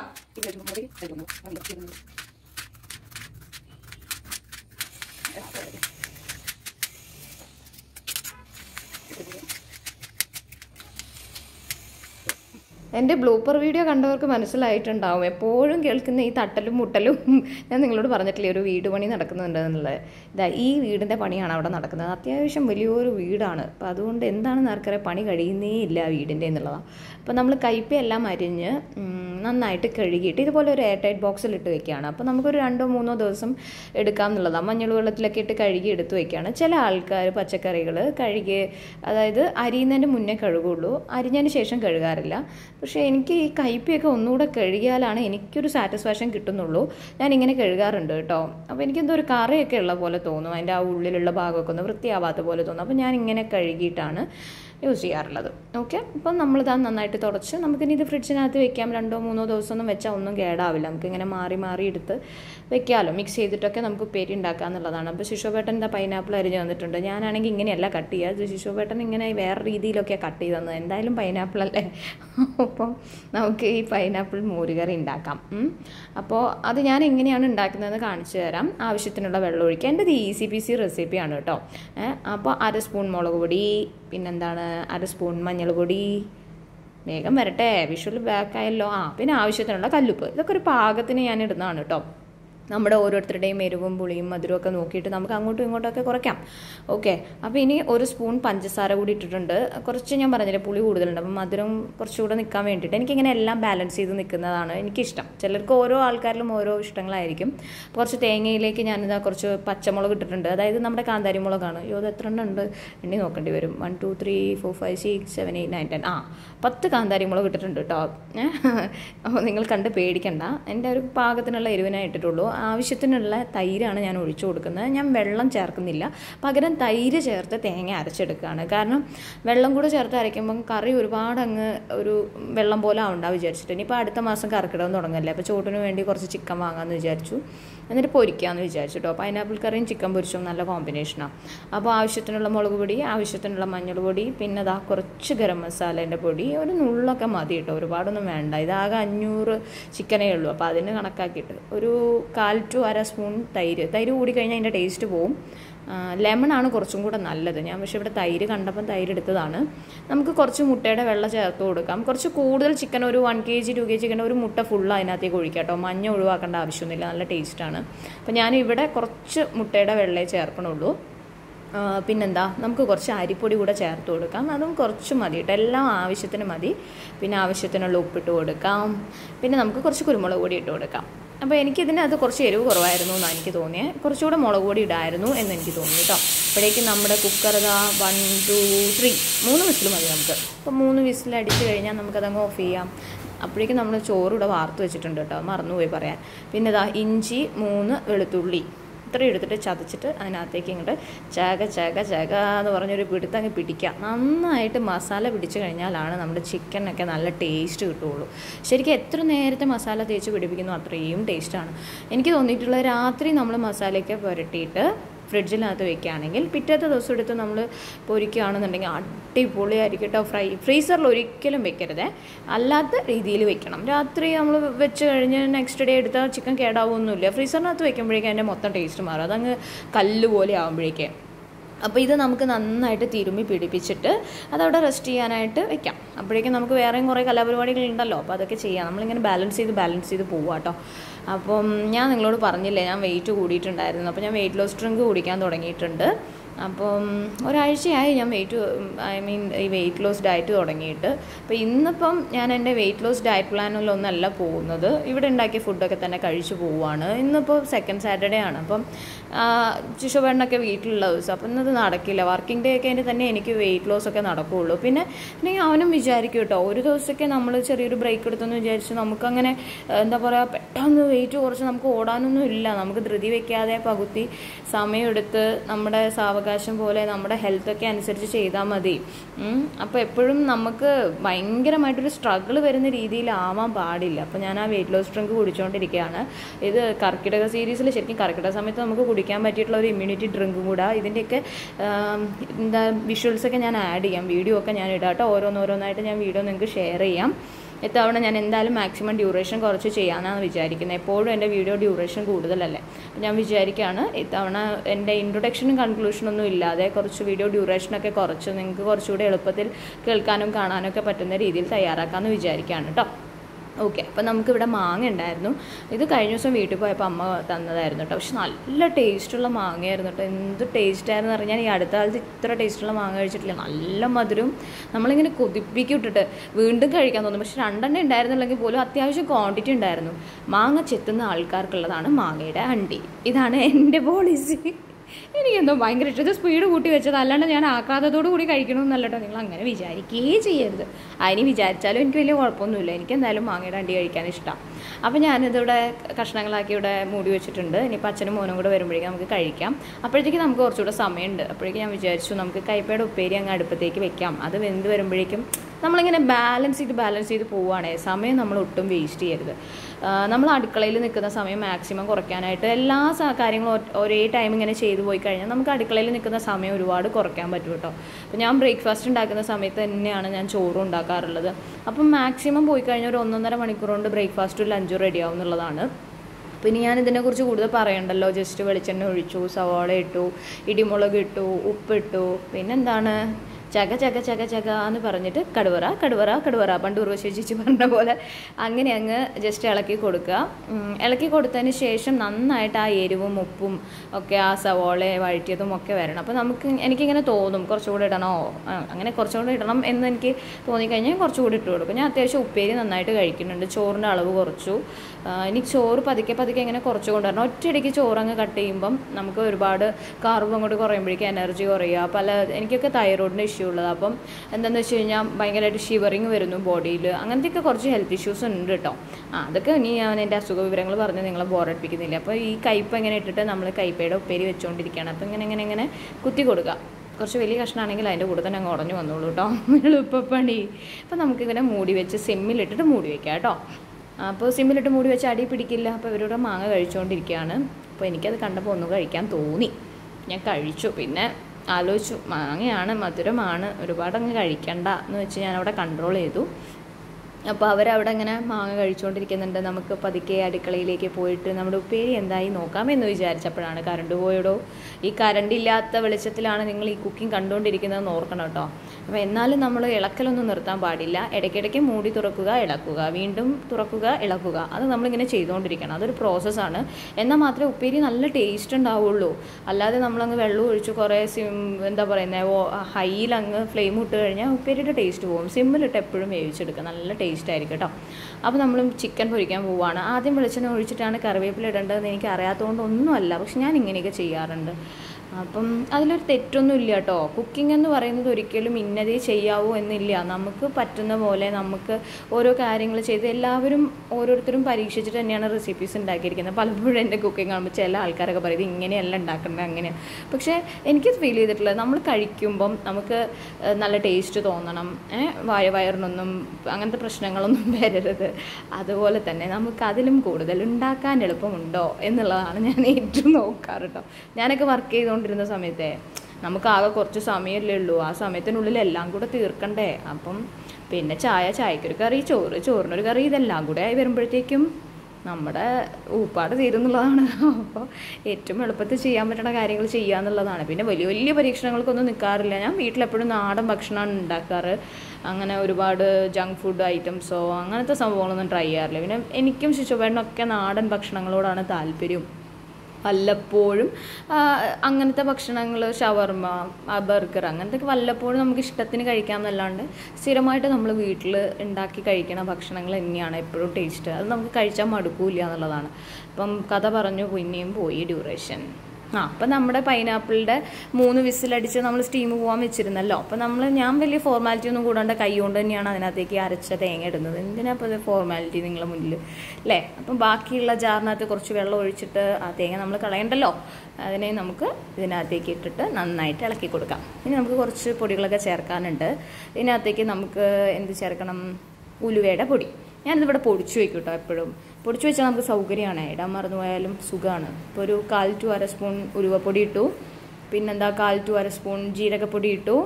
Speaker 1: എൻ്റെ ബ്ലൂപ്പർ വീഡിയോ കണ്ടവർക്ക് മനസ്സിലായിട്ടുണ്ടാവും എപ്പോഴും കേൾക്കുന്ന ഈ തട്ടലും മുട്ടലും ഞാൻ നിങ്ങളോട് പറഞ്ഞിട്ടില്ലേ ഒരു വീട് പണി നടക്കുന്നുണ്ട് എന്നുള്ളത് ഇതാ ഈ വീടിൻ്റെ പണിയാണ് അവിടെ നടക്കുന്നത് അത്യാവശ്യം വലിയൊരു വീടാണ് അപ്പോൾ അതുകൊണ്ട് എന്താണെന്ന് ആർക്കറിയാം പണി കഴിയുന്നേ ഇല്ല ആ വീടിൻ്റെ എന്നുള്ളതാണ് അപ്പോൾ നമ്മൾ കയ്പയെല്ലാം അരിഞ്ഞ് ഉം, നന്നായിട്ട് കഴുകിയിട്ട് ഇതുപോലെ ഒരു എയർ ടൈറ്റ് ബോക്സിൽ ഇട്ട് വെക്കുകയാണ് അപ്പോൾ നമുക്കൊരു രണ്ടോ മൂന്നോ ദിവസം എടുക്കാം എന്നുള്ളതാണ് മഞ്ഞൾ വെള്ളത്തിലൊക്കെ ഇട്ട് കഴുകി എടുത്ത് വെക്കുകയാണ് ചില ആൾക്കാർ പച്ചക്കറികൾ കഴുകി അതായത് അരിയുന്നതിൻ്റെ മുന്നേ കഴുകുള്ളൂ അരിഞ്ഞതിന് ശേഷം കഴുകാറില്ല പക്ഷേ എനിക്ക് ഈ കയ്പയൊക്കെ ഒന്നുകൂടെ കഴുകിയാലാണ് എനിക്കൊരു സാറ്റിസ്ഫാക്ഷൻ കിട്ടുന്നുള്ളൂ ഞാൻ ഇങ്ങനെ കഴുകാറുണ്ട് കേട്ടോ അപ്പോൾ എനിക്കെന്തോ ഒരു കറിയൊക്കെ ഉള്ള പോലെ തോന്നും അതിൻ്റെ ആ ഉള്ളിലുള്ള ഭാഗമൊക്കെ ഒന്ന് വൃത്തിയാവാത്ത പോലെ തോന്നും അപ്പോൾ ഞാൻ ഇങ്ങനെ കഴുകിയിട്ടാണ് യൂസ് ചെയ്യാറുള്ളത് ഓക്കെ അപ്പം നമ്മളിതാ നന്നായിട്ട് തുടച്ച് നമുക്കിനി ഇത് ഫ്രിഡ്ജിനകത്ത് വെക്കാം രണ്ടോ മൂന്നോ ദിവസം ഒന്നും വെച്ചാൽ ഒന്നും കേടാവില്ല നമുക്കിങ്ങനെ മാറി മാറി എടുത്ത് വെക്കാമല്ലോ മിക്സ് ചെയ്തിട്ടൊക്കെ നമുക്ക് ഉപ്പേരി ഉണ്ടാക്കാം എന്നുള്ളതാണ് അപ്പോൾ ശിശോപേട്ടൻ എന്താ പൈനാപ്പിൾ അരിഞ്ഞ് തന്നിട്ടുണ്ട് ഞാനാണെങ്കിൽ ഇങ്ങനെയല്ല കട്ട് ചെയ്യുക ഇത് ശിശോപേട്ടൻ ഇങ്ങനെ വേറെ രീതിയിലൊക്കെ കട്ട് ചെയ്ത് തന്നത് എന്തായാലും പൈനാപ്പിൾ അല്ലേ അപ്പം നമുക്ക് ഈ പൈനാപ്പിൾ മോരുകറി ഉണ്ടാക്കാം ഉം. അപ്പോൾ അത് ഞാൻ എങ്ങനെയാണ് ഉണ്ടാക്കുന്നതെന്ന് കാണിച്ചു തരാം ആവശ്യത്തിനുള്ള വെള്ളം ഒഴിക്കുക എൻ്റെ ഇത് ഈസി പി സി റെസിപ്പിയാണ് കേട്ടോ ഏഹ് അപ്പോൾ അര സ്പൂൺ മുളക് പൊടി പിന്നെന്താണ് അര സ്പൂൺ മഞ്ഞൾ പൊടി വേഗം വരട്ടെ വിഷ്വൽ ബാക്കായല്ലോ ആ പിന്നെ ആവശ്യത്തിനുള്ള കല്ലുപ്പ് ഇതൊക്കെ ഒരു പാകത്തിന് ഞാൻ ഇടുന്നതാണ് കേട്ടോ നമ്മുടെ ഓരോരുത്തരുടെയും എരിവും പുളിയും മധുരവും ഒക്കെ നോക്കിയിട്ട് നമുക്ക് അങ്ങോട്ടും ഇങ്ങോട്ടൊക്കെ കുറയ്ക്കാം ഓക്കെ അപ്പോൾ ഇനി ഒരു സ്പൂൺ പഞ്ചസാര കൂടി ഇട്ടിട്ടുണ്ട് കുറച്ച് ഞാൻ പറഞ്ഞില്ലേ പുളി കൂടുതലുണ്ട് അപ്പം മധുരം കുറച്ചുകൂടെ നിൽക്കാൻ വേണ്ടിയിട്ട് എനിക്കിങ്ങനെ എല്ലാം ബാലൻസ് ചെയ്ത് നിൽക്കുന്നതാണ് എനിക്കിഷ്ടം ചിലർക്ക് ഓരോ ആൾക്കാരിലും ഓരോ ഇഷ്ടങ്ങളായിരിക്കും അപ്പോൾ കുറച്ച് തേങ്ങയിലേക്ക് ഞാനിതാ കുറച്ച് പച്ചമുളക് ഇട്ടിട്ടുണ്ട് അതായത് നമ്മുടെ കാന്താരി മുളകാണ് അയ്യോ അത് എത്ര എണ്ണം ഉണ്ട് എണ്ണി നോക്കേണ്ടി വരും one two three four five six seven eight nine ten ആ പത്ത് കാന്താരി മുളക് ഇട്ടിട്ടുണ്ട് കേട്ടോ അപ്പോൾ നിങ്ങൾ കണ്ട് പേടിക്കണ്ട എൻ്റെ ഒരു പാകത്തിനുള്ള എരിവിനായി ഇട്ടിട്ടുള്ളൂ ആവശ്യത്തിനുള്ള തൈരാണ് ഞാൻ ഒഴിച്ചു കൊടുക്കുന്നത് ഞാൻ വെള്ളം ചേർക്കുന്നില്ല പകരം തൈര് ചേർത്ത് തേങ്ങ അരച്ചെടുക്കുകയാണ് കാരണം വെള്ളം കൂടെ ചേർത്ത് അരയ്ക്കുമ്പം കറി ഒരുപാട് അങ്ങ് ഒരു വെള്ളം പോലെ ആവണ്ട വിചാരിച്ചിട്ട് ഇനിയിപ്പോൾ അടുത്ത മാസം കറക്കിടാൻ തുടങ്ങല്ലേ അപ്പോൾ ചോട്ടിന് വേണ്ടി കുറച്ച് ചിക്കൻ വാങ്ങാമെന്ന് വിചാരിച്ചു എന്നിട്ട് പൊരിക്കാമെന്ന് വിചാരിച്ചു കേട്ടോ പൈനാപ്പിൾ കറിയും ചിക്കൻ പൊരിച്ചും നല്ല കോമ്പിനേഷനാണ് അപ്പോൾ ആവശ്യത്തിനുള്ള മുളക് പൊടി ആവശ്യത്തിനുള്ള മഞ്ഞൾ പൊടി പിന്നെ അതാ കുറച്ച് ഗരം മസാലേൻ്റെ പൊടി ഒരു നുള്ളൊക്കെ മതി കേട്ടോ ഒരുപാടൊന്നും വേണ്ട ഇതാകെ അഞ്ഞൂറ് ചിക്കനേ ഉള്ളൂ അപ്പോൾ അതിന് കണക്കാക്കിയിട്ട് ഒരു കാൽ ടു അര സ്പൂൺ തൈര് തൈര് കൂടി കഴിഞ്ഞാൽ അതിൻ്റെ ടേസ്റ്റ് പോവും ലെമണാണ് കുറച്ചും കൂടെ നല്ലത് ഞാൻ പക്ഷേ ഇവിടെ തൈര് കണ്ടപ്പം തൈര് എടുത്തതാണ് നമുക്ക് കുറച്ച് മുട്ടയുടെ വെള്ളം ചേർത്ത് കൊടുക്കാം കുറച്ച് കൂടുതൽ ചിക്കൻ ഒരു one K G two K G chicken ഒരു മുട്ട ഫുള്ള് അതിനകത്തേക്ക് ഒഴിക്കാം കേട്ടോ മഞ്ഞ ഒഴിവാക്കേണ്ട ആവശ്യമൊന്നുമില്ല നല്ല ടേസ്റ്റാണ് അപ്പോൾ ഞാൻ ഇവിടെ കുറച്ച് മുട്ടയുടെ വെള്ളമേ ചേർക്കണുള്ളൂ ആ, പിന്നെന്താ നമുക്ക് കുറച്ച് അരിപ്പൊടി കൂടെ ചേർത്ത് കൊടുക്കാം അതും കുറച്ച് മതി കേട്ടോ എല്ലാം ആവശ്യത്തിന് മതി പിന്നെ ആവശ്യത്തിനുള്ള ഉപ്പിട്ട് കൊടുക്കാം പിന്നെ നമുക്ക് കുറച്ച് കുരുമുളക് പൊടി ഇട്ട് കൊടുക്കാം അപ്പോൾ എനിക്കിതിനകത്ത് കുറച്ച് എരിവ് കുറവായിരുന്നു എന്നാണ് എനിക്ക് തോന്നിയത് കുറച്ചുകൂടെ മുളക് പൊടി ഇടായിരുന്നു എന്ന് എനിക്ക് തോന്നി കേട്ടോ അപ്പോഴേക്കും നമ്മുടെ കുക്കർ ഇതാ വൺ ടു ത്രീ മൂന്ന് വിസിൽ മതി നമുക്ക് അപ്പോൾ മൂന്ന് വിസിൽ അടിച്ച് കഴിഞ്ഞാൽ നമുക്കതങ്ങ് ഓഫ് ചെയ്യാം അപ്പോഴേക്കും നമ്മൾ ചോറ് ഇവിടെ വാർത്ത് വെച്ചിട്ടുണ്ട് കേട്ടോ മറന്നുപോയി പറയാൻ പിന്നെ ഇതാ ഇഞ്ചി മൂന്ന് വെളുത്തുള്ളി ഇത്രയും എടുത്തിട്ട് ചതച്ചിട്ട് അതിനകത്തേക്ക് ഇങ്ങോട്ട് ചക ചക ചക എന്ന് പറഞ്ഞൊരു പിടുത്തം അങ്ങ് പിടിക്കുക നന്നായിട്ട് മസാല പിടിച്ചു കഴിഞ്ഞാലാണ് നമ്മുടെ ചിക്കനൊക്കെ നല്ല ടേസ്റ്റ് കിട്ടുകയുള്ളൂ ശരിക്കും എത്ര നേരത്തെ മസാല തേച്ച് പിടിപ്പിക്കുന്നു അത്രയും ടേസ്റ്റാണ് എനിക്ക് തോന്നിയിട്ടുള്ളത് രാത്രി നമ്മൾ മസാലയൊക്കെ പുരട്ടിയിട്ട് ഫ്രിഡ്ജിനകത്ത് വെക്കുകയാണെങ്കിൽ പിറ്റേത്തെ ദിവസം എടുത്ത് നമ്മൾ പൊരിക്കുകയാണെന്നുണ്ടെങ്കിൽ അടിപൊളിയായിരിക്കും കേട്ടോ ഫ്രൈ ഫ്രീസറിൽ ഒരിക്കലും വെക്കരുത് അല്ലാത്ത രീതിയിൽ വെക്കണം രാത്രി നമ്മൾ വെച്ച് കഴിഞ്ഞ് നെക്സ്റ്റ് ഡേ എടുത്താൽ ചിക്കൻ കേടാവൊന്നുമില്ല ഫ്രീസറിനകത്ത് വെക്കുമ്പോഴേക്കും അതിൻ്റെ മൊത്തം ടേസ്റ്റ് മാറും അതങ്ങ് കല്ല് പോലെ ആകുമ്പോഴേക്കേ അപ്പോൾ ഇത് നമുക്ക് നന്നായിട്ട് തിരുമ്മി പിടിപ്പിച്ചിട്ട് അതവിടെ റെസ്റ്റ് ചെയ്യാനായിട്ട് വെക്കാം അപ്പോഴേക്കും നമുക്ക് വേറെയും കുറേ കലാപരിപാടികളുണ്ടല്ലോ അപ്പോൾ അതൊക്കെ ചെയ്യാം നമ്മളിങ്ങനെ ബാലൻസ് ചെയ്ത് ബാലൻസ് ചെയ്ത് പോവാം കേട്ടോ അപ്പം ഞാൻ നിങ്ങളോട് പറഞ്ഞില്ലേ ഞാൻ വെയിറ്റ് കൂടിയിട്ടുണ്ടായിരുന്നു അപ്പോൾ ഞാൻ വെയിറ്റ് ലോസ് ഡ്രിങ്ക് കുടിക്കാൻ തുടങ്ങിയിട്ടുണ്ട് അപ്പം ഒരാഴ്ചയായി ഞാൻ വെയിറ്റ് ഐ മീൻ ഈ വെയിറ്റ് ലോസ് ഡയറ്റ് തുടങ്ങിയിട്ട് അപ്പോൾ ഇന്നിപ്പം ഞാൻ എൻ്റെ വെയിറ്റ് ലോസ് ഡയറ്റ് പ്ലാനിലൊന്നല്ല പോകുന്നത് ഇവിടെ ഉണ്ടാക്കിയ ഫുഡൊക്കെ തന്നെ കഴിച്ചു പോവുകയാണ് ഇന്നിപ്പോൾ സെക്കൻഡ് സാറ്റർഡേ ആണ് അപ്പം ശിശുവേണ്ണൊക്കെ വീട്ടിലുള്ള ദിവസം അപ്പം ഇന്നത് നടക്കില്ല വർക്കിംഗ് ഡേ ഒക്കെ ആയിട്ട് തന്നെ എനിക്ക് വെയിറ്റ് ലോസ് ഒക്കെ നടക്കുകയുള്ളൂ പിന്നെ പിന്നെ അവനും വിചാരിക്കും കേട്ടോ ഒരു ദിവസമൊക്കെ നമ്മൾ ചെറിയൊരു ബ്രേക്ക് എടുത്തെന്ന് വിചാരിച്ച് നമുക്കങ്ങനെ ഏഹ്, എന്താ പറയുക പെട്ടെന്ന് വെയിറ്റ് കുറച്ച് നമുക്ക് ഓടാനൊന്നും ഇല്ല നമുക്ക് ധൃതി വെക്കാതെ പകുതി സമയമെടുത്ത് നമ്മുടെ സാവകാശം പോലെ നമ്മുടെ ഹെൽത്തൊക്കെ അനുസരിച്ച് ചെയ്താൽ മതി അപ്പോൾ എപ്പോഴും നമുക്ക് ഭയങ്കരമായിട്ടൊരു സ്ട്രഗിൾ വരുന്ന രീതിയിലാവാൻ പാടില്ല അപ്പോൾ ഞാൻ ആ വെയിറ്റ് ലോസ് ഡ്രിങ്ക് കുടിച്ചുകൊണ്ടിരിക്കുകയാണ് ഇത് കർക്കിടക സീരീസിൽ ശരിക്കും കർക്കിടക സമയത്ത് നമുക്ക് കുടിക്കാൻ പറ്റിയിട്ടുള്ള ഒരു ഇമ്മ്യൂണിറ്റി ഡ്രിങ്കും കൂടെ ഇതിൻ്റെയൊക്കെ ആം, എന്താ വിഷ്വൽസൊക്കെ ഞാൻ ആഡ് ചെയ്യാം വീഡിയോ ഒക്കെ ഞാൻ ഇടാം കേട്ടോ ഓരോന്നോരോന്നായിട്ട് ഞാൻ വീഡിയോ നിങ്ങൾക്ക് ഷെയർ ചെയ്യാം ഇത്തവണ ഞാൻ എന്തായാലും മാക്സിമം ഡ്യൂറേഷൻ കുറച്ച് ചെയ്യാനാണ് വിചാരിക്കുന്നത് എപ്പോഴും എൻ്റെ വീഡിയോ ഡ്യൂറേഷൻ കൂടുതലല്ലേ അപ്പം ഞാൻ വിചാരിക്കുകയാണ് ഇത്തവണ എൻ്റെ ഇൻട്രൊഡക്ഷനും കൺക്ലൂഷനൊന്നും ഇല്ലാതെ കുറച്ച് വീഡിയോ ഡ്യൂറേഷനൊക്കെ കുറച്ച് നിങ്ങൾക്ക് കുറച്ചുകൂടി എളുപ്പത്തിൽ കേൾക്കാനും കാണാനൊക്കെ പറ്റുന്ന രീതിയിൽ തയ്യാറാക്കാമെന്ന് വിചാരിക്കുകയാണ് കേട്ടോ ഓക്കെ അപ്പം നമുക്കിവിടെ മാങ്ങ ഉണ്ടായിരുന്നു ഇത് കഴിഞ്ഞ ദിവസം വീട്ടിൽ പോയപ്പോൾ അമ്മ തന്നതായിരുന്നു കേട്ടോ പക്ഷെ നല്ല ടേസ്റ്റുള്ള മാങ്ങയായിരുന്നു കേട്ടോ എന്ത് ടേസ്റ്റായിരുന്നു പറഞ്ഞാൽ ഈ അടുത്ത കാലത്ത് ഇത്ര ടേസ്റ്റുള്ള മാങ്ങ കഴിച്ചിട്ടില്ല നല്ല മധുരം നമ്മളിങ്ങനെ കൊതിപ്പിക്കും ഇട്ടിട്ട് വീണ്ടും കഴിക്കാൻ തോന്നും പക്ഷെ രണ്ടെണ്ണം ഉണ്ടായിരുന്നുണ്ടെങ്കിൽ പോലും അത്യാവശ്യം ക്വാണ്ടിറ്റി ഉണ്ടായിരുന്നു മാങ്ങ ചെത്തുന്ന ആൾക്കാർക്കുള്ളതാണ് മാങ്ങയുടെ അണ്ടി ഇതാണ് എൻ്റെ പോളിസി എനിക്കെന്തോ ഭയങ്കര ഇഷ്ടം ഇത് സ്പീഡ് കൂട്ടി വെച്ചത് അല്ലാണ്ട് ഞാൻ ആക്കാത്തതോട് കൂടി കഴിക്കണമെന്നല്ല കേട്ടോ നിങ്ങൾ അങ്ങനെ വിചാരിക്കുകയേ ചെയ്യരുത് അതിന് വിചാരിച്ചാലും എനിക്ക് വലിയ കുഴപ്പമൊന്നുമില്ല എനിക്ക് എന്തായാലും മാങ്ങയുടെ അണ്ടി കഴിക്കാൻ ഇഷ്ടം അപ്പോൾ ഞാനിതിവിടെ കഷ്ണങ്ങളാക്കി ഇവിടെ മൂടി വെച്ചിട്ടുണ്ട് ഇനിയിപ്പോൾ അച്ഛനും മോനും കൂടെ വരുമ്പോഴേക്കും നമുക്ക് കഴിക്കാം അപ്പോഴത്തേക്ക് നമുക്ക് കുറച്ചുകൂടെ സമയമുണ്ട് അപ്പോഴേക്കും ഞാൻ വിചാരിച്ചു നമുക്ക് കൈപ്പയുടെ ഉപ്പേരി അങ്ങ് അടുപ്പത്തേക്ക് വെക്കാം അത് വെന്ത് വരുമ്പോഴേക്കും നമ്മളിങ്ങനെ ബാലൻസ് ചെയ്ത് ബാലൻസ് ചെയ്ത് പോവുകയാണേ സമയം നമ്മൾ ഒട്ടും വേസ്റ്റ് ചെയ്യരുത് ആ, നമ്മൾ അടുക്കളയിൽ നിൽക്കുന്ന സമയം മാക്സിമം കുറയ്ക്കാനായിട്ട് എല്ലാ സ- കാര്യങ്ങളും ഒ- ഒരേ ടൈം ഇങ്ങനെ ചെയ്തു പോയി കഴിഞ്ഞാൽ നമുക്ക് അടുക്കളയിൽ നിൽക്കുന്ന സമയം ഒരുപാട് കുറയ്ക്കാൻ പറ്റും കേട്ടോ അപ്പോൾ ഞാൻ ബ്രേക്ക്ഫാസ്റ്റ് ഉണ്ടാക്കുന്ന സമയത്ത് തന്നെയാണ് ഞാൻ ചോറും ഉണ്ടാക്കാറുള്ളത് അപ്പം മാക്സിമം പോയി കഴിഞ്ഞാൽ ഒരു ഒന്നൊന്നര മണിക്കൂർ കൊണ്ട് ബ്രേക്ക്ഫാസ്റ്റും ലഞ്ചും റെഡി ആവും എന്നുള്ളതാണ് പിന്നെ ഞാൻ ഇതിനെക്കുറിച്ച് കൂടുതൽ പറയണ്ടല്ലോ ജസ്റ്റ് വെളിച്ചെണ്ണ ഒഴിച്ചു സവാള ഇട്ടു ഇടിമുളക് ഇട്ടു ഉപ്പിട്ടു പിന്നെന്താണ് ചക ചക ചക ചക എന്ന് പറഞ്ഞിട്ട് കടുവറ കടുവറ കടുവറ പണ്ട് ഉർവശി ചേച്ചി പറഞ്ഞ പോലെ അങ്ങനെ അങ്ങ് ജസ്റ്റ് ഇളക്കി കൊടുക്കുക ഉം, ഇളക്കി കൊടുത്തതിന് ശേഷം നന്നായിട്ട് ആ എരിവും ഉപ്പും ഒക്കെ ആ സവോള വഴറ്റിയതും ഒക്കെ വരണം അപ്പോൾ നമുക്ക് എനിക്കിങ്ങനെ തോന്നും കുറച്ചുകൂടി ഇടണോ ആ, അങ്ങനെ കുറച്ചുകൂടി ഇടണം എന്ന് എനിക്ക് തോന്നിക്കഴിഞ്ഞാൽ കുറച്ചുകൂടി ഇട്ട് കൊടുക്കും ഞാൻ അത്യാവശ്യം ഉപ്പേരി നന്നായിട്ട് കഴിക്കുന്നുണ്ട് ചോറിൻ്റെ അളവ് കുറച്ചു ആ, ഇനി ചോറ് പതുക്കെ പതുക്കെ ഇങ്ങനെ കുറച്ച് കൊണ്ടുവരണം ഒറ്റയടിക്ക് ചോറ് അങ്ങ് കട്ട് ചെയ്യുമ്പം നമുക്ക് ഒരുപാട് കാർബ് അങ്ങോട്ട് കുറയുമ്പോഴേക്കും എനർജി കുറയുക പല എനിക്കൊക്കെ തൈറോയിഡിൻ്റെ ഇഷ്യൂ ഉള്ളത് അപ്പം എന്താണെന്ന് വെച്ച് കഴിഞ്ഞാൽ ഭയങ്കരമായിട്ട് ഷിവറിങ് വരുന്നു ബോഡിയിൽ അങ്ങനത്തെയൊക്കെ കുറച്ച് ഹെൽത്ത് ഇഷ്യൂസ് ഉണ്ട് കേട്ടോ ആ അതൊക്കെ ഇനി ഞാൻ എൻ്റെ അസുഖ വിവരങ്ങൾ പറഞ്ഞ് നിങ്ങളെ ബോറടിപ്പിക്കുന്നില്ല അപ്പോൾ ഈ കയ്പ് ഇങ്ങനെ ഇട്ടിട്ട് നമ്മൾ കയ്പയുടെ ഉപ്പേരി വെച്ചുകൊണ്ടിരിക്കുകയാണ് അപ്പോൾ ഇങ്ങനെ ഇങ്ങനെ ഇങ്ങനെ കുത്തി കൊടുക്കുക കുറച്ച് വലിയ കഷ്ണമാണെങ്കിൽ അതിൻ്റെ കൂടെ തന്നെ അങ്ങ് ഉടഞ്ഞു വന്നോളൂ കേട്ടോ എളുപ്പപ്പണി അപ്പോൾ നമുക്കിങ്ങനെ മൂടി വെച്ച് സിമ്മിലിട്ടിട്ട് മൂടി വെക്കാം കേട്ടോ അപ്പോൾ സിമ്മിലിട്ട് മൂടി വെച്ച് അടി പിടിക്കില്ല അപ്പോൾ ഇവരുടെ മാങ്ങ കഴിച്ചുകൊണ്ടിരിക്കുകയാണ് അപ്പോൾ എനിക്കത് കണ്ടപ്പോൾ ഒന്ന് കഴിക്കാൻ തോന്നി ഞാൻ കഴിച്ചു പിന്നെ ആലോചിച്ചു മാങ്ങയാണ് മധുരമാണ് ഒരുപാട് അങ്ങ് കഴിക്കണ്ട എന്ന് വെച്ച് ഞാൻ അവിടെ കൺട്രോൾ ചെയ്തു അപ്പോൾ അവരവിടെ ഇങ്ങനെ മാങ്ങ കഴിച്ചുകൊണ്ടിരിക്കുന്നുണ്ട് നമുക്ക് പതുക്കെ അടുക്കളയിലേക്ക് പോയിട്ട് നമ്മുടെ ഉപ്പേരി എന്തായി നോക്കാമെന്ന് വിചാരിച്ചപ്പോഴാണ് കറണ്ട് പോയടോ ഈ കറണ്ട് ഇല്ലാത്ത വെളിച്ചത്തിലാണ് നിങ്ങൾ ഈ കുക്കിംഗ് കണ്ടുകൊണ്ടിരിക്കുന്നതെന്ന് ഓർക്കണം കേട്ടോ അപ്പോൾ എന്നാലും നമ്മൾ ഇളക്കലൊന്നും നിർത്താൻ പാടില്ല ഇടയ്ക്കിടയ്ക്ക് മൂടി തുറക്കുക ഇളക്കുക വീണ്ടും തുറക്കുക ഇളക്കുക അത് നമ്മളിങ്ങനെ ചെയ്തുകൊണ്ടിരിക്കണം അതൊരു പ്രോസസ്സാണ് എന്നാൽ മാത്രമേ ഉപ്പേരി നല്ല ടേസ്റ്റ് ഉണ്ടാവുള്ളൂ അല്ലാതെ നമ്മളങ്ങ് വെള്ളം ഒഴിച്ച് കുറേ സിം എന്താ പറയുന്നത് ഓ ഹൈയിൽ അങ്ങ് ഫ്ലെയിം ഇട്ട് കഴിഞ്ഞാൽ ഉപ്പേരിയുടെ ടേസ്റ്റ് പോകും സിമ്മിലിട്ട് എപ്പോഴും വേവിച്ചെടുക്കുക നല്ല ടേസ്റ്റ് ആയിരിക്കും കേട്ടോ അപ്പോൾ നമ്മൾ ചിക്കൻ പൊരിക്കാൻ പോവുകയാണ് ആദ്യം വെളിച്ചെണ്ണ ഒഴിച്ചിട്ടാണ് കറിവേപ്പില ഇടേണ്ടതെന്ന് എനിക്ക് അറിയാത്തതുകൊണ്ട് ഒന്നുമല്ല പക്ഷെ ഞാൻ ഇങ്ങനെയൊക്കെ ചെയ്യാറുണ്ട് അപ്പം അതിലൊരു തെറ്റൊന്നും ഇല്ല കേട്ടോ കുക്കിംഗ് എന്ന് പറയുന്നത് ഒരിക്കലും ഇന്നതേ ചെയ്യാവൂ എന്നില്ല നമുക്ക് പറ്റുന്ന പോലെ നമുക്ക് ഓരോ കാര്യങ്ങൾ ചെയ്ത് എല്ലാവരും ഓരോരുത്തരും പരീക്ഷിച്ചിട്ട് തന്നെയാണ് റെസിപ്പീസ് ഉണ്ടാക്കിയിരിക്കുന്നത് പലപ്പോഴും എൻ്റെ കുക്കിംഗ് കാണുമ്പോൾ ചില ആൾക്കാരൊക്കെ പറയും ഇത് ഇങ്ങനെയല്ല ഉണ്ടാക്കേണ്ടത് അങ്ങനെയാണ് പക്ഷേ എനിക്ക് ഫീൽ ചെയ്തിട്ടുള്ളത് നമ്മൾ കഴിക്കുമ്പം നമുക്ക് ഏഹ്, നല്ല ടേസ്റ്റ് തോന്നണം ഏഹ്, വയ വയറിനൊന്നും അങ്ങനത്തെ പ്രശ്നങ്ങളൊന്നും വരരുത് അതുപോലെ തന്നെ നമുക്ക് അതിലും കൂടുതൽ ഉണ്ടാക്കാൻ എളുപ്പമുണ്ടോ എന്നുള്ളതാണ് ഞാൻ ഏറ്റവും നോക്കാറ് കേട്ടോ ഞാനൊക്കെ വർക്ക് ചെയ്തുകൊണ്ടിരുന്ന സമയത്തെ നമുക്ക് ആകെ കുറച്ച് സമയമല്ലേ ഉള്ളൂ ആ സമയത്തിനുള്ളിൽ എല്ലാം കൂടെ തീർക്കണ്ടേ അപ്പം പിന്നെ ചായ ചായക്കൊരു കറി ചോറ് ചോറിനൊരു കറി ഇതെല്ലാം കൂടെ ആയി വരുമ്പോഴത്തേക്കും നമ്മുടെ ഊപ്പാട് തീരുന്നുള്ളതാണ് അപ്പോൾ ഏറ്റവും എളുപ്പത്തിൽ ചെയ്യാൻ പറ്റുന്ന കാര്യങ്ങൾ ചെയ്യുക എന്നുള്ളതാണ് പിന്നെ വലിയ വലിയ പരീക്ഷണങ്ങൾക്കൊന്നും നിൽക്കാറില്ല ഞാൻ വീട്ടിലെപ്പോഴും നാടൻ ഭക്ഷണമാണ് ഉണ്ടാക്കാറ് അങ്ങനെ ഒരുപാട് ജങ്ക് ഫുഡ് ഐറ്റംസോ അങ്ങനത്തെ സംഭവങ്ങളൊന്നും ട്രൈ ചെയ്യാറില്ല പിന്നെ എനിക്കും ശിശുവേട്ടനൊക്കെ നാടൻ ഭക്ഷണങ്ങളോടാണ് താല്പര്യം വല്ലപ്പോഴും ആ, അങ്ങനത്തെ ഭക്ഷണങ്ങൾ ഷവർമ ബർഗർ അങ്ങനത്തെ വല്ലപ്പോഴും നമുക്ക് ഇഷ്ടത്തിന് കഴിക്കാമെന്നല്ലാണ്ട് സ്ഥിരമായിട്ട് നമ്മൾ വീട്ടിൽ ഉണ്ടാക്കി കഴിക്കണ ഭക്ഷണങ്ങൾ തന്നെയാണ് എപ്പോഴും ടേസ്റ്റ് അത് നമുക്ക് കഴിച്ചാൽ മടുക്കൂല എന്നുള്ളതാണ് അപ്പം കഥ പറഞ്ഞു പിന്നെയും പോയി ഡ്യൂറേഷൻ ആ അപ്പം നമ്മുടെ പൈനാപ്പിളിൻ്റെ മൂന്ന് വിസിലടിച്ച് നമ്മൾ സ്റ്റീം പോകാൻ വെച്ചിരുന്നല്ലോ അപ്പം നമ്മൾ ഞാൻ വലിയ ഫോർമാലിറ്റി ഒന്നും കൂടാണ്ട് കൈ കൊണ്ട് തന്നെയാണ് അതിനകത്തേക്ക് അരച്ച തേങ്ങ ഇടുന്നത് എന്തിനാ അപ്പോൾ ഫോർമാലിറ്റി നിങ്ങളുടെ മുന്നിൽ അല്ലേ അപ്പം ബാക്കിയുള്ള ജാറിനകത്ത് കുറച്ച് വെള്ളം ഒഴിച്ചിട്ട് ആ തേങ്ങ നമ്മൾ കളയണ്ടല്ലോ അതിനെ നമുക്ക് ഇതിനകത്തേക്ക് ഇട്ടിട്ട് നന്നായിട്ട് ഇളക്കി കൊടുക്കാം ഇനി നമുക്ക് കുറച്ച് പൊടികളൊക്കെ ചേർക്കാനുണ്ട് ഇതിനകത്തേക്ക് നമുക്ക് എന്ത് ചേർക്കണം ഉലുവയുടെ പൊടി ഞാനിതിവിടെ പൊടിച്ചു വെക്കും കേട്ടോ എപ്പോഴും പൊടിച്ചു വെച്ചാൽ നമുക്ക് സൗകര്യമാണ് ഇടാൻ മറന്നു പോയാലും സുഖമാണ് ഇപ്പോൾ ഒരു കാൽ ടു അര സ്പൂൺ ഉലുവപ്പൊടി ഇട്ടു പിന്നെന്താ കാൽ ടു അര സ്പൂൺ ജീരകപ്പൊടി ഇട്ടു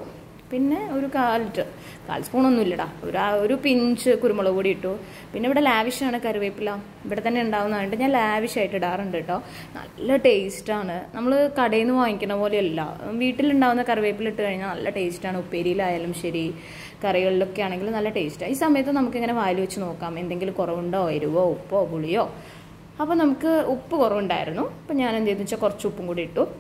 Speaker 1: പിന്നെ ഒരു കാൽ ലിറ്റർ കാൽ സ്പൂണൊന്നും ഇല്ലടാ ഒരു ആ ഒരു പിഞ്ച് കുരുമുളക് പൊടി ഇട്ടു പിന്നെ ഇവിടെ ലാവിഷാണ് കറിവേപ്പില ഇവിടെ തന്നെ ഉണ്ടാവുന്നതുകൊണ്ട് ഞാൻ ലാവിഷായിട്ട് ഇടാറുണ്ട് കേട്ടോ നല്ല ടേസ്റ്റാണ് നമ്മൾ കടയിൽ നിന്ന് വാങ്ങിക്കുന്ന പോലെയല്ല വീട്ടിലുണ്ടാവുന്ന കറിവേപ്പില ഇട്ട് കഴിഞ്ഞാൽ നല്ല ടേസ്റ്റാണ് ഉപ്പേരിയിലായാലും ശരി കറികളിലൊക്കെ ആണെങ്കിലും നല്ല ടേസ്റ്റാണ് ഈ സമയത്ത് നമുക്കിങ്ങനെ വായിൽ വെച്ച് നോക്കാം എന്തെങ്കിലും കുറവുണ്ടോ എരിവോ ഉപ്പോ പുളിയോ അപ്പോൾ നമുക്ക് ഉപ്പ് കുറവുണ്ടായിരുന്നു അപ്പോൾ ഞാൻ എന്ത് ചെയ്തെന്ന് വെച്ചാൽ കുറച്ച് ഉപ്പും കൂടി ഇട്ടു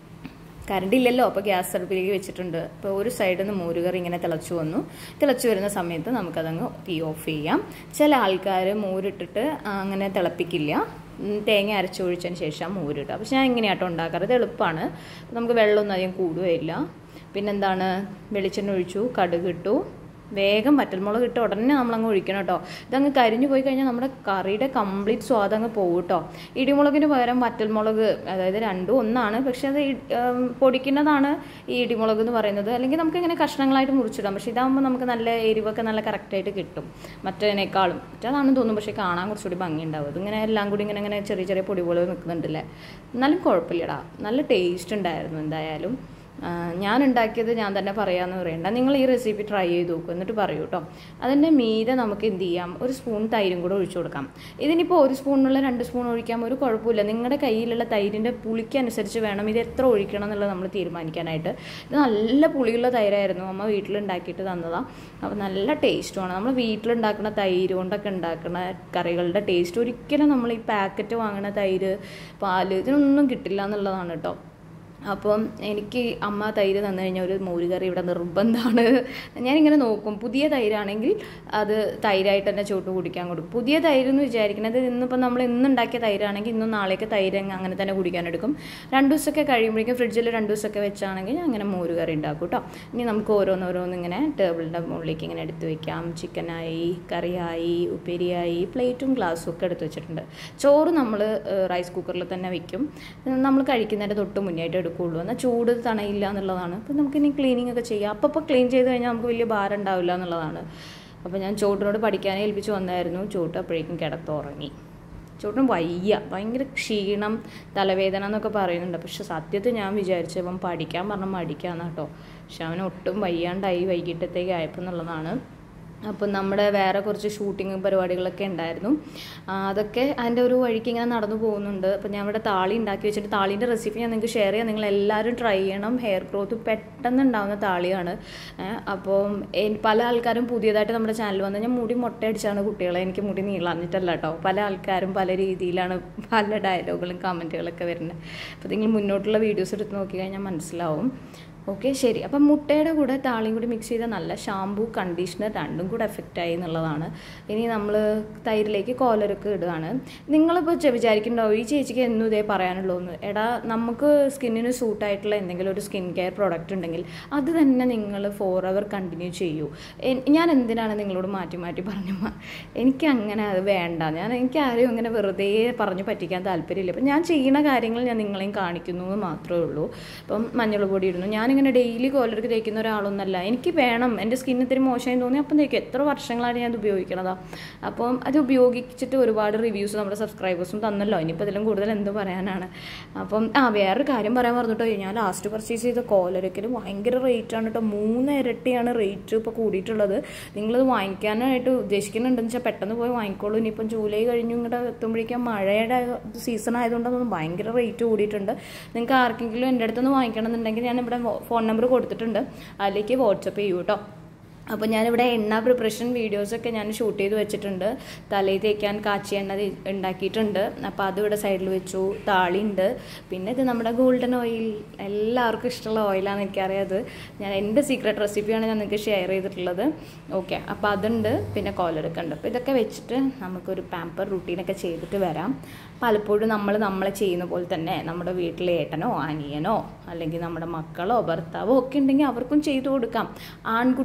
Speaker 1: കറണ്ട് ഇല്ലല്ലോ അപ്പോൾ ഗ്യാസ് അടുപ്പിലേക്ക് വെച്ചിട്ടുണ്ട് അപ്പോൾ ഒരു സൈഡിൽ നിന്ന് മോരുകറി ഇങ്ങനെ തിളച്ചു വന്നു തിളച്ചു വരുന്ന സമയത്ത് നമുക്കതങ്ങ് തീ ഓഫ് ചെയ്യാം ചില ആൾക്കാർ മോരിട്ടിട്ട് അങ്ങനെ തിളപ്പിക്കില്ല ഉം, തേങ്ങ അരച്ചൊഴിച്ചതിന് ശേഷം മോരിട്ട് പക്ഷെ ഞാൻ ഇങ്ങനെയാട്ടോ ഉണ്ടാക്കാറ് ഇത് എളുപ്പമാണ് നമുക്ക് വെള്ളമൊന്നും അധികം കൂടുകയില്ല പിന്നെന്താണ് വെളിച്ചെണ്ണ ഒഴിച്ചു കടുക് ഇട്ടു വേഗം വറ്റൽമുളക് ഇട്ട് ഉടനെ നമ്മളങ്ങ് ഒഴിക്കണം കേട്ടോ ഇതങ്ങ് കരിഞ്ഞു പോയി കഴിഞ്ഞാൽ നമ്മുടെ കറിയുടെ കംപ്ലീറ്റ് സ്വാദ് അങ്ങ് പോകും കേട്ടോ ഇടിമുളകിന് പകരം വറ്റൽമുളക് അതായത് രണ്ടും ഒന്നാണ് പക്ഷെ അത് ഇ- ഉം, പൊടിക്കുന്നതാണ് ഈ ഇടിമുളക് എന്ന് പറയുന്നത് അല്ലെങ്കിൽ നമുക്ക് ഇങ്ങനെ കഷ്ണങ്ങളായിട്ട് മുറിച്ചിടാം പക്ഷെ ഇതാകുമ്പോൾ നമുക്ക് നല്ല എരിവൊക്കെ നല്ല കറക്റ്റായിട്ട് കിട്ടും മറ്റേതിനേക്കാളും മറ്റേതാണെന്ന് തോന്നും പക്ഷേ കാണാൻ കുറച്ചുകൂടി ഭംഗിയുണ്ടാവും ഇതിങ്ങനെ എല്ലാം കൂടി ഇങ്ങനെ ഇങ്ങനെ ചെറിയ ചെറിയ പൊടി പോലെ നിൽക്കുന്നുണ്ടല്ലേ എന്നാലും കുഴപ്പമില്ലടാ നല്ല ടേസ്റ്റ് ഉണ്ടായിരുന്നു എന്തായാലും ആ, ഞാൻ ഉണ്ടാക്കിയത് ഞാൻ തന്നെ പറയാമെന്ന് പറയണ്ട നിങ്ങൾ ഈ റെസിപ്പി ട്രൈ ചെയ്ത് നോക്കും എന്നിട്ട് പറയൂ കേട്ടോ അതിൻ്റെ മീതെ നമുക്ക് എന്ത് ചെയ്യാം ഒരു സ്പൂൺ തൈരും കൂടെ ഒഴിച്ചു കൊടുക്കാം ഇതിനിപ്പോൾ ഒരു സ്പൂണിനുള്ള രണ്ട് സ്പൂൺ ഒഴിക്കാം ഒരു കുഴപ്പമില്ല നിങ്ങളുടെ കയ്യിലുള്ള തൈരിൻ്റെ പുളിക്കനുസരിച്ച് വേണം ഇത് എത്ര ഒഴിക്കണം എന്നുള്ളത് നമ്മൾ തീരുമാനിക്കാനായിട്ട് ഇത് നല്ല പുളിയുള്ള തൈരായിരുന്നു അമ്മ വീട്ടിലുണ്ടാക്കിയിട്ട് തന്നതാണ് അപ്പോൾ നല്ല ടേസ്റ്റുമാണ് നമ്മൾ വീട്ടിലുണ്ടാക്കുന്ന തൈര് കൊണ്ടൊക്കെ ഉണ്ടാക്കുന്ന കറികളുടെ ടേസ്റ്റ് ഒരിക്കലും നമ്മൾ ഈ പാക്കറ്റ് വാങ്ങുന്ന തൈര് പാല് ഇതിനൊന്നും കിട്ടില്ല എന്നുള്ളതാണ് കേട്ടോ അപ്പം എനിക്ക് അമ്മ തൈര് തന്നു കഴിഞ്ഞാൽ ഒരു മോരുകറി ഇവിടെ നിർബന്ധമാണ് ഞാനിങ്ങനെ നോക്കും പുതിയ തൈരാണെങ്കിൽ അത് തൈരായിട്ട് തന്നെ ചൂട്ട് കുടിക്കാൻ കൊടുക്കും പുതിയ തൈര് എന്ന് വിചാരിക്കുന്നത് ഇന്നിപ്പോൾ നമ്മൾ ഇന്ന് ഉണ്ടാക്കിയ തൈരാണെങ്കിൽ ഇന്നും നാളേക്ക് തൈര് അങ്ങ് അങ്ങനെ തന്നെ കുടിക്കാൻ എടുക്കും രണ്ട് ദിവസമൊക്കെ കഴിയുമ്പോഴേക്കും ഫ്രിഡ്ജിൽ രണ്ട് ദിവസമൊക്കെ വെച്ചാണെങ്കിൽ ഞാൻ അങ്ങനെ മോരുകറി ഉണ്ടാക്കും കേട്ടോ ഇനി നമുക്ക് ഓരോന്നോരോന്ന് ഇങ്ങനെ ടേബിളിൻ്റെ മുകളിലേക്ക് ഇങ്ങനെ എടുത്ത് വെക്കാം ചിക്കനായി കറിയായി ഉപ്പേരിയായി പ്ലേറ്റും ഗ്ലാസ്സും ഒക്കെ എടുത്ത് വെച്ചിട്ടുണ്ട് ചോറ് നമ്മൾ റൈസ് കുക്കറിൽ തന്നെ വെക്കും നമ്മൾ കഴിക്കുന്നതിൻ്റെ തൊട്ട് മുന്നേയായിട്ട് എടുക്കുകയുള്ളൂ എന്നാൽ ചൂട് തണയില്ല എന്നുള്ളതാണ് അപ്പം നമുക്കിനി ക്ലീനിങ് ഒക്കെ ചെയ്യാം അപ്പോൾ അപ്പോൾ ക്ലീൻ ചെയ്ത് കഴിഞ്ഞാൽ നമുക്ക് വലിയ ഭാരം ഉണ്ടാവില്ല എന്നുള്ളതാണ് അപ്പോൾ ഞാൻ ചോട്ടിനോട് പഠിക്കാനേ ഏൽപ്പിച്ച് വന്നായിരുന്നു ചോട്ട് അപ്പോഴേക്കും കിടത്തുറങ്ങി ചോട്ടിന് വയ്യ ഭയങ്കര ക്ഷീണം തലവേദന എന്നൊക്കെ പറയുന്നുണ്ട് പക്ഷെ സത്യത്തിൽ ഞാൻ വിചാരിച്ചു അവൻ പഠിക്കാൻ പറഞ്ഞ മടിക്കാന്ന് കേട്ടോ പക്ഷെ അവന് ഒട്ടും വയ്യാണ്ടായി വൈകിട്ടത്തേക്ക് ആയപ്പോൾ എന്നുള്ളതാണ് അപ്പം നമ്മുടെ വേറെ കുറച്ച് ഷൂട്ടിങ് പരിപാടികളൊക്കെ ഉണ്ടായിരുന്നു ആ, അതൊക്കെ അതിൻ്റെ ഒരു വഴിക്ക് ഇങ്ങനെ നടന്നു പോകുന്നുണ്ട് അപ്പം ഞാൻ ഇവിടെ താളി ഉണ്ടാക്കി വെച്ചിട്ട് താളീൻ്റെ റെസിപ്പി ഞാൻ നിങ്ങൾക്ക് ഷെയർ ചെയ്യാം നിങ്ങൾ എല്ലാവരും ട്രൈ ചെയ്യണം ഹെയർ ഗ്രോത്ത് പെട്ടെന്ന് ഉണ്ടാകുന്ന താളിയാണ് ഏ, അപ്പം എൻ- പല ആൾക്കാരും പുതിയതായിട്ട് നമ്മുടെ ചാനൽ വന്ന് ഞാൻ മുടി മുട്ടയടിച്ചാണ് കുട്ടികളെ എനിക്ക് മുടി നീളാഞ്ഞിട്ടല്ല കേട്ടോ പല ആൾക്കാരും പല രീതിയിലാണ് പല ഡയലോഗുകളും കമൻറ്റുകളൊക്കെ വരുന്നത് അപ്പോൾ നിങ്ങൾ മുന്നോട്ടുള്ള വീഡിയോസ് എടുത്ത് നോക്കി കഴിഞ്ഞാൽ മനസ്സിലാവും ഓക്കെ ശരി അപ്പം മുട്ടയുടെ കൂടെ താളിയും കൂടി മിക്സ് ചെയ്ത നല്ല ഷാമ്പൂ കണ്ടീഷണർ രണ്ടും കൂടെ എഫക്റ്റ് ആയി എന്നുള്ളതാണ് ഇനി നമ്മൾ തൈരിലേക്ക് കോലരൊക്കെ ഇടുകയാണ് നിങ്ങളിപ്പോൾ ചെ- വിചാരിക്കുന്നുണ്ടാവും ഈ ചേച്ചിക്ക് എന്നും ഇതേ പറയാനുള്ളൂ എന്ന് എടാ നമുക്ക് സ്കിന്നിന് സൂട്ടായിട്ടുള്ള എന്തെങ്കിലും ഒരു സ്കിൻ കെയർ പ്രോഡക്റ്റ് ഉണ്ടെങ്കിൽ അത് തന്നെ നിങ്ങൾ ഫോർ അവർ കണ്ടിന്യൂ ചെയ്യൂ എൻ- ഞാൻ എന്തിനാണ് നിങ്ങളോട് മാറ്റി മാറ്റി പറഞ്ഞു മ- എനിക്ക് അങ്ങനെ അത് വേണ്ട ഞാൻ എനിക്ക് ആരെയും അങ്ങനെ വെറുതെ പറഞ്ഞു പറ്റിക്കാൻ താല്പര്യമില്ല അപ്പം ഞാൻ ചെയ്യുന്ന കാര്യങ്ങൾ ഞാൻ നിങ്ങളെയും കാണിക്കുന്നു എന്ന് മാത്രമേ ഉള്ളൂ ഇപ്പം മഞ്ഞൾ പൊടി ഇടുന്നു ഞാനിങ്ങനെ ഡെയിലി കോലർക്ക് തേക്കുന്ന ഒരാളൊന്നല്ല എനിക്ക് വേണം എൻ്റെ സ്കിൻ ഇത്തിരി മോശമായി തോന്നി അപ്പം തേക്കും എത്ര വർഷങ്ങളാണ് ഞാൻ അത് ഉപയോഗിക്കണതാ അപ്പം അത് ഉപയോഗിച്ചിട്ട് ഒരുപാട് റിവ്യൂസ് നമ്മുടെ സബ്സ്ക്രൈബേഴ്സും തന്നല്ലോ ഇനിയിപ്പോൾ ഇതിലും കൂടുതൽ എന്ത് പറയാനാണ് അപ്പം ആ വേറൊരു കാര്യം പറയാൻ പറഞ്ഞിട്ടോ ഞാൻ ലാസ്റ്റ് പർച്ചേസ് ചെയ്ത കോലരക്കിന് ഭയങ്കര റേറ്റ് ആണ് കേട്ടോ മൂന്ന് ഇരട്ടിയാണ് റേറ്റ് ഇപ്പോൾ കൂടിയിട്ടുള്ളത് നിങ്ങളത് വാങ്ങിക്കാനായിട്ട് ഉദ്ദേശിക്കുന്നുണ്ടെന്ന് വെച്ചാൽ പെട്ടെന്ന് പോയി വാങ്ങിക്കോളൂ ഇനിയിപ്പം ജൂലൈ കഴിഞ്ഞു ഇങ്ങോട്ട് എത്തുമ്പോഴേക്കും മഴയുടെ സീസൺ ആയതുകൊണ്ടൊന്നും ഭയങ്കര റേറ്റ് കൂടിയിട്ടുണ്ട് നിങ്ങൾക്ക് ആർക്കെങ്കിലും എൻ്റെ അടുത്തുനിന്ന് വാങ്ങിക്കണം എന്നുണ്ടെങ്കിൽ ഞാൻ ഇവിടെ ഫോൺ നമ്പർ കൊടുത്തിട്ടുണ്ട് അതിലേക്ക് വാട്സപ്പ് ചെയ്യൂ കേട്ടോ അപ്പോൾ ഞാനിവിടെ എണ്ണ പ്രിപ്പറേഷൻ വീഡിയോസൊക്കെ ഞാൻ ഷൂട്ട് ചെയ്ത് വെച്ചിട്ടുണ്ട് തലയിൽ തേക്കാൻ കാച്ചിയ എണ്ണ തേ- ഉണ്ടാക്കിയിട്ടുണ്ട് അപ്പോൾ അത് ഇവിടെ സൈഡിൽ വെച്ചു താളിയുണ്ട് പിന്നെ ഇത് നമ്മുടെ ഗോൾഡൻ ഓയിൽ എല്ലാവർക്കും ഇഷ്ടമുള്ള ഓയിലാണെന്ന് എനിക്കറിയാത് ഞാൻ എൻ്റെ സീക്രട്ട് റെസിപ്പിയാണ് ഞാൻ നിങ്ങൾക്ക് ഷെയർ ചെയ്തിട്ടുള്ളത് ഓക്കെ അപ്പോൾ അതുണ്ട് പിന്നെ കോലറൊക്കെ ഉണ്ട് അപ്പോൾ ഇതൊക്കെ വെച്ചിട്ട് നമുക്കൊരു പാമ്പർ റുട്ടീനൊക്കെ ചെയ്തിട്ട് വരാം പലപ്പോഴും നമ്മൾ നമ്മളെ ചെയ്യുന്ന പോലെ തന്നെ നമ്മുടെ വീട്ടിലെ ഏട്ടനോ അനിയനോ അല്ലെങ്കിൽ നമ്മുടെ മക്കളോ ഭർത്താവോ ഒക്കെ ഉണ്ടെങ്കിൽ അവർക്കും ചെയ്തു കൊടുക്കാം ആൺകുട്ടിയാണ്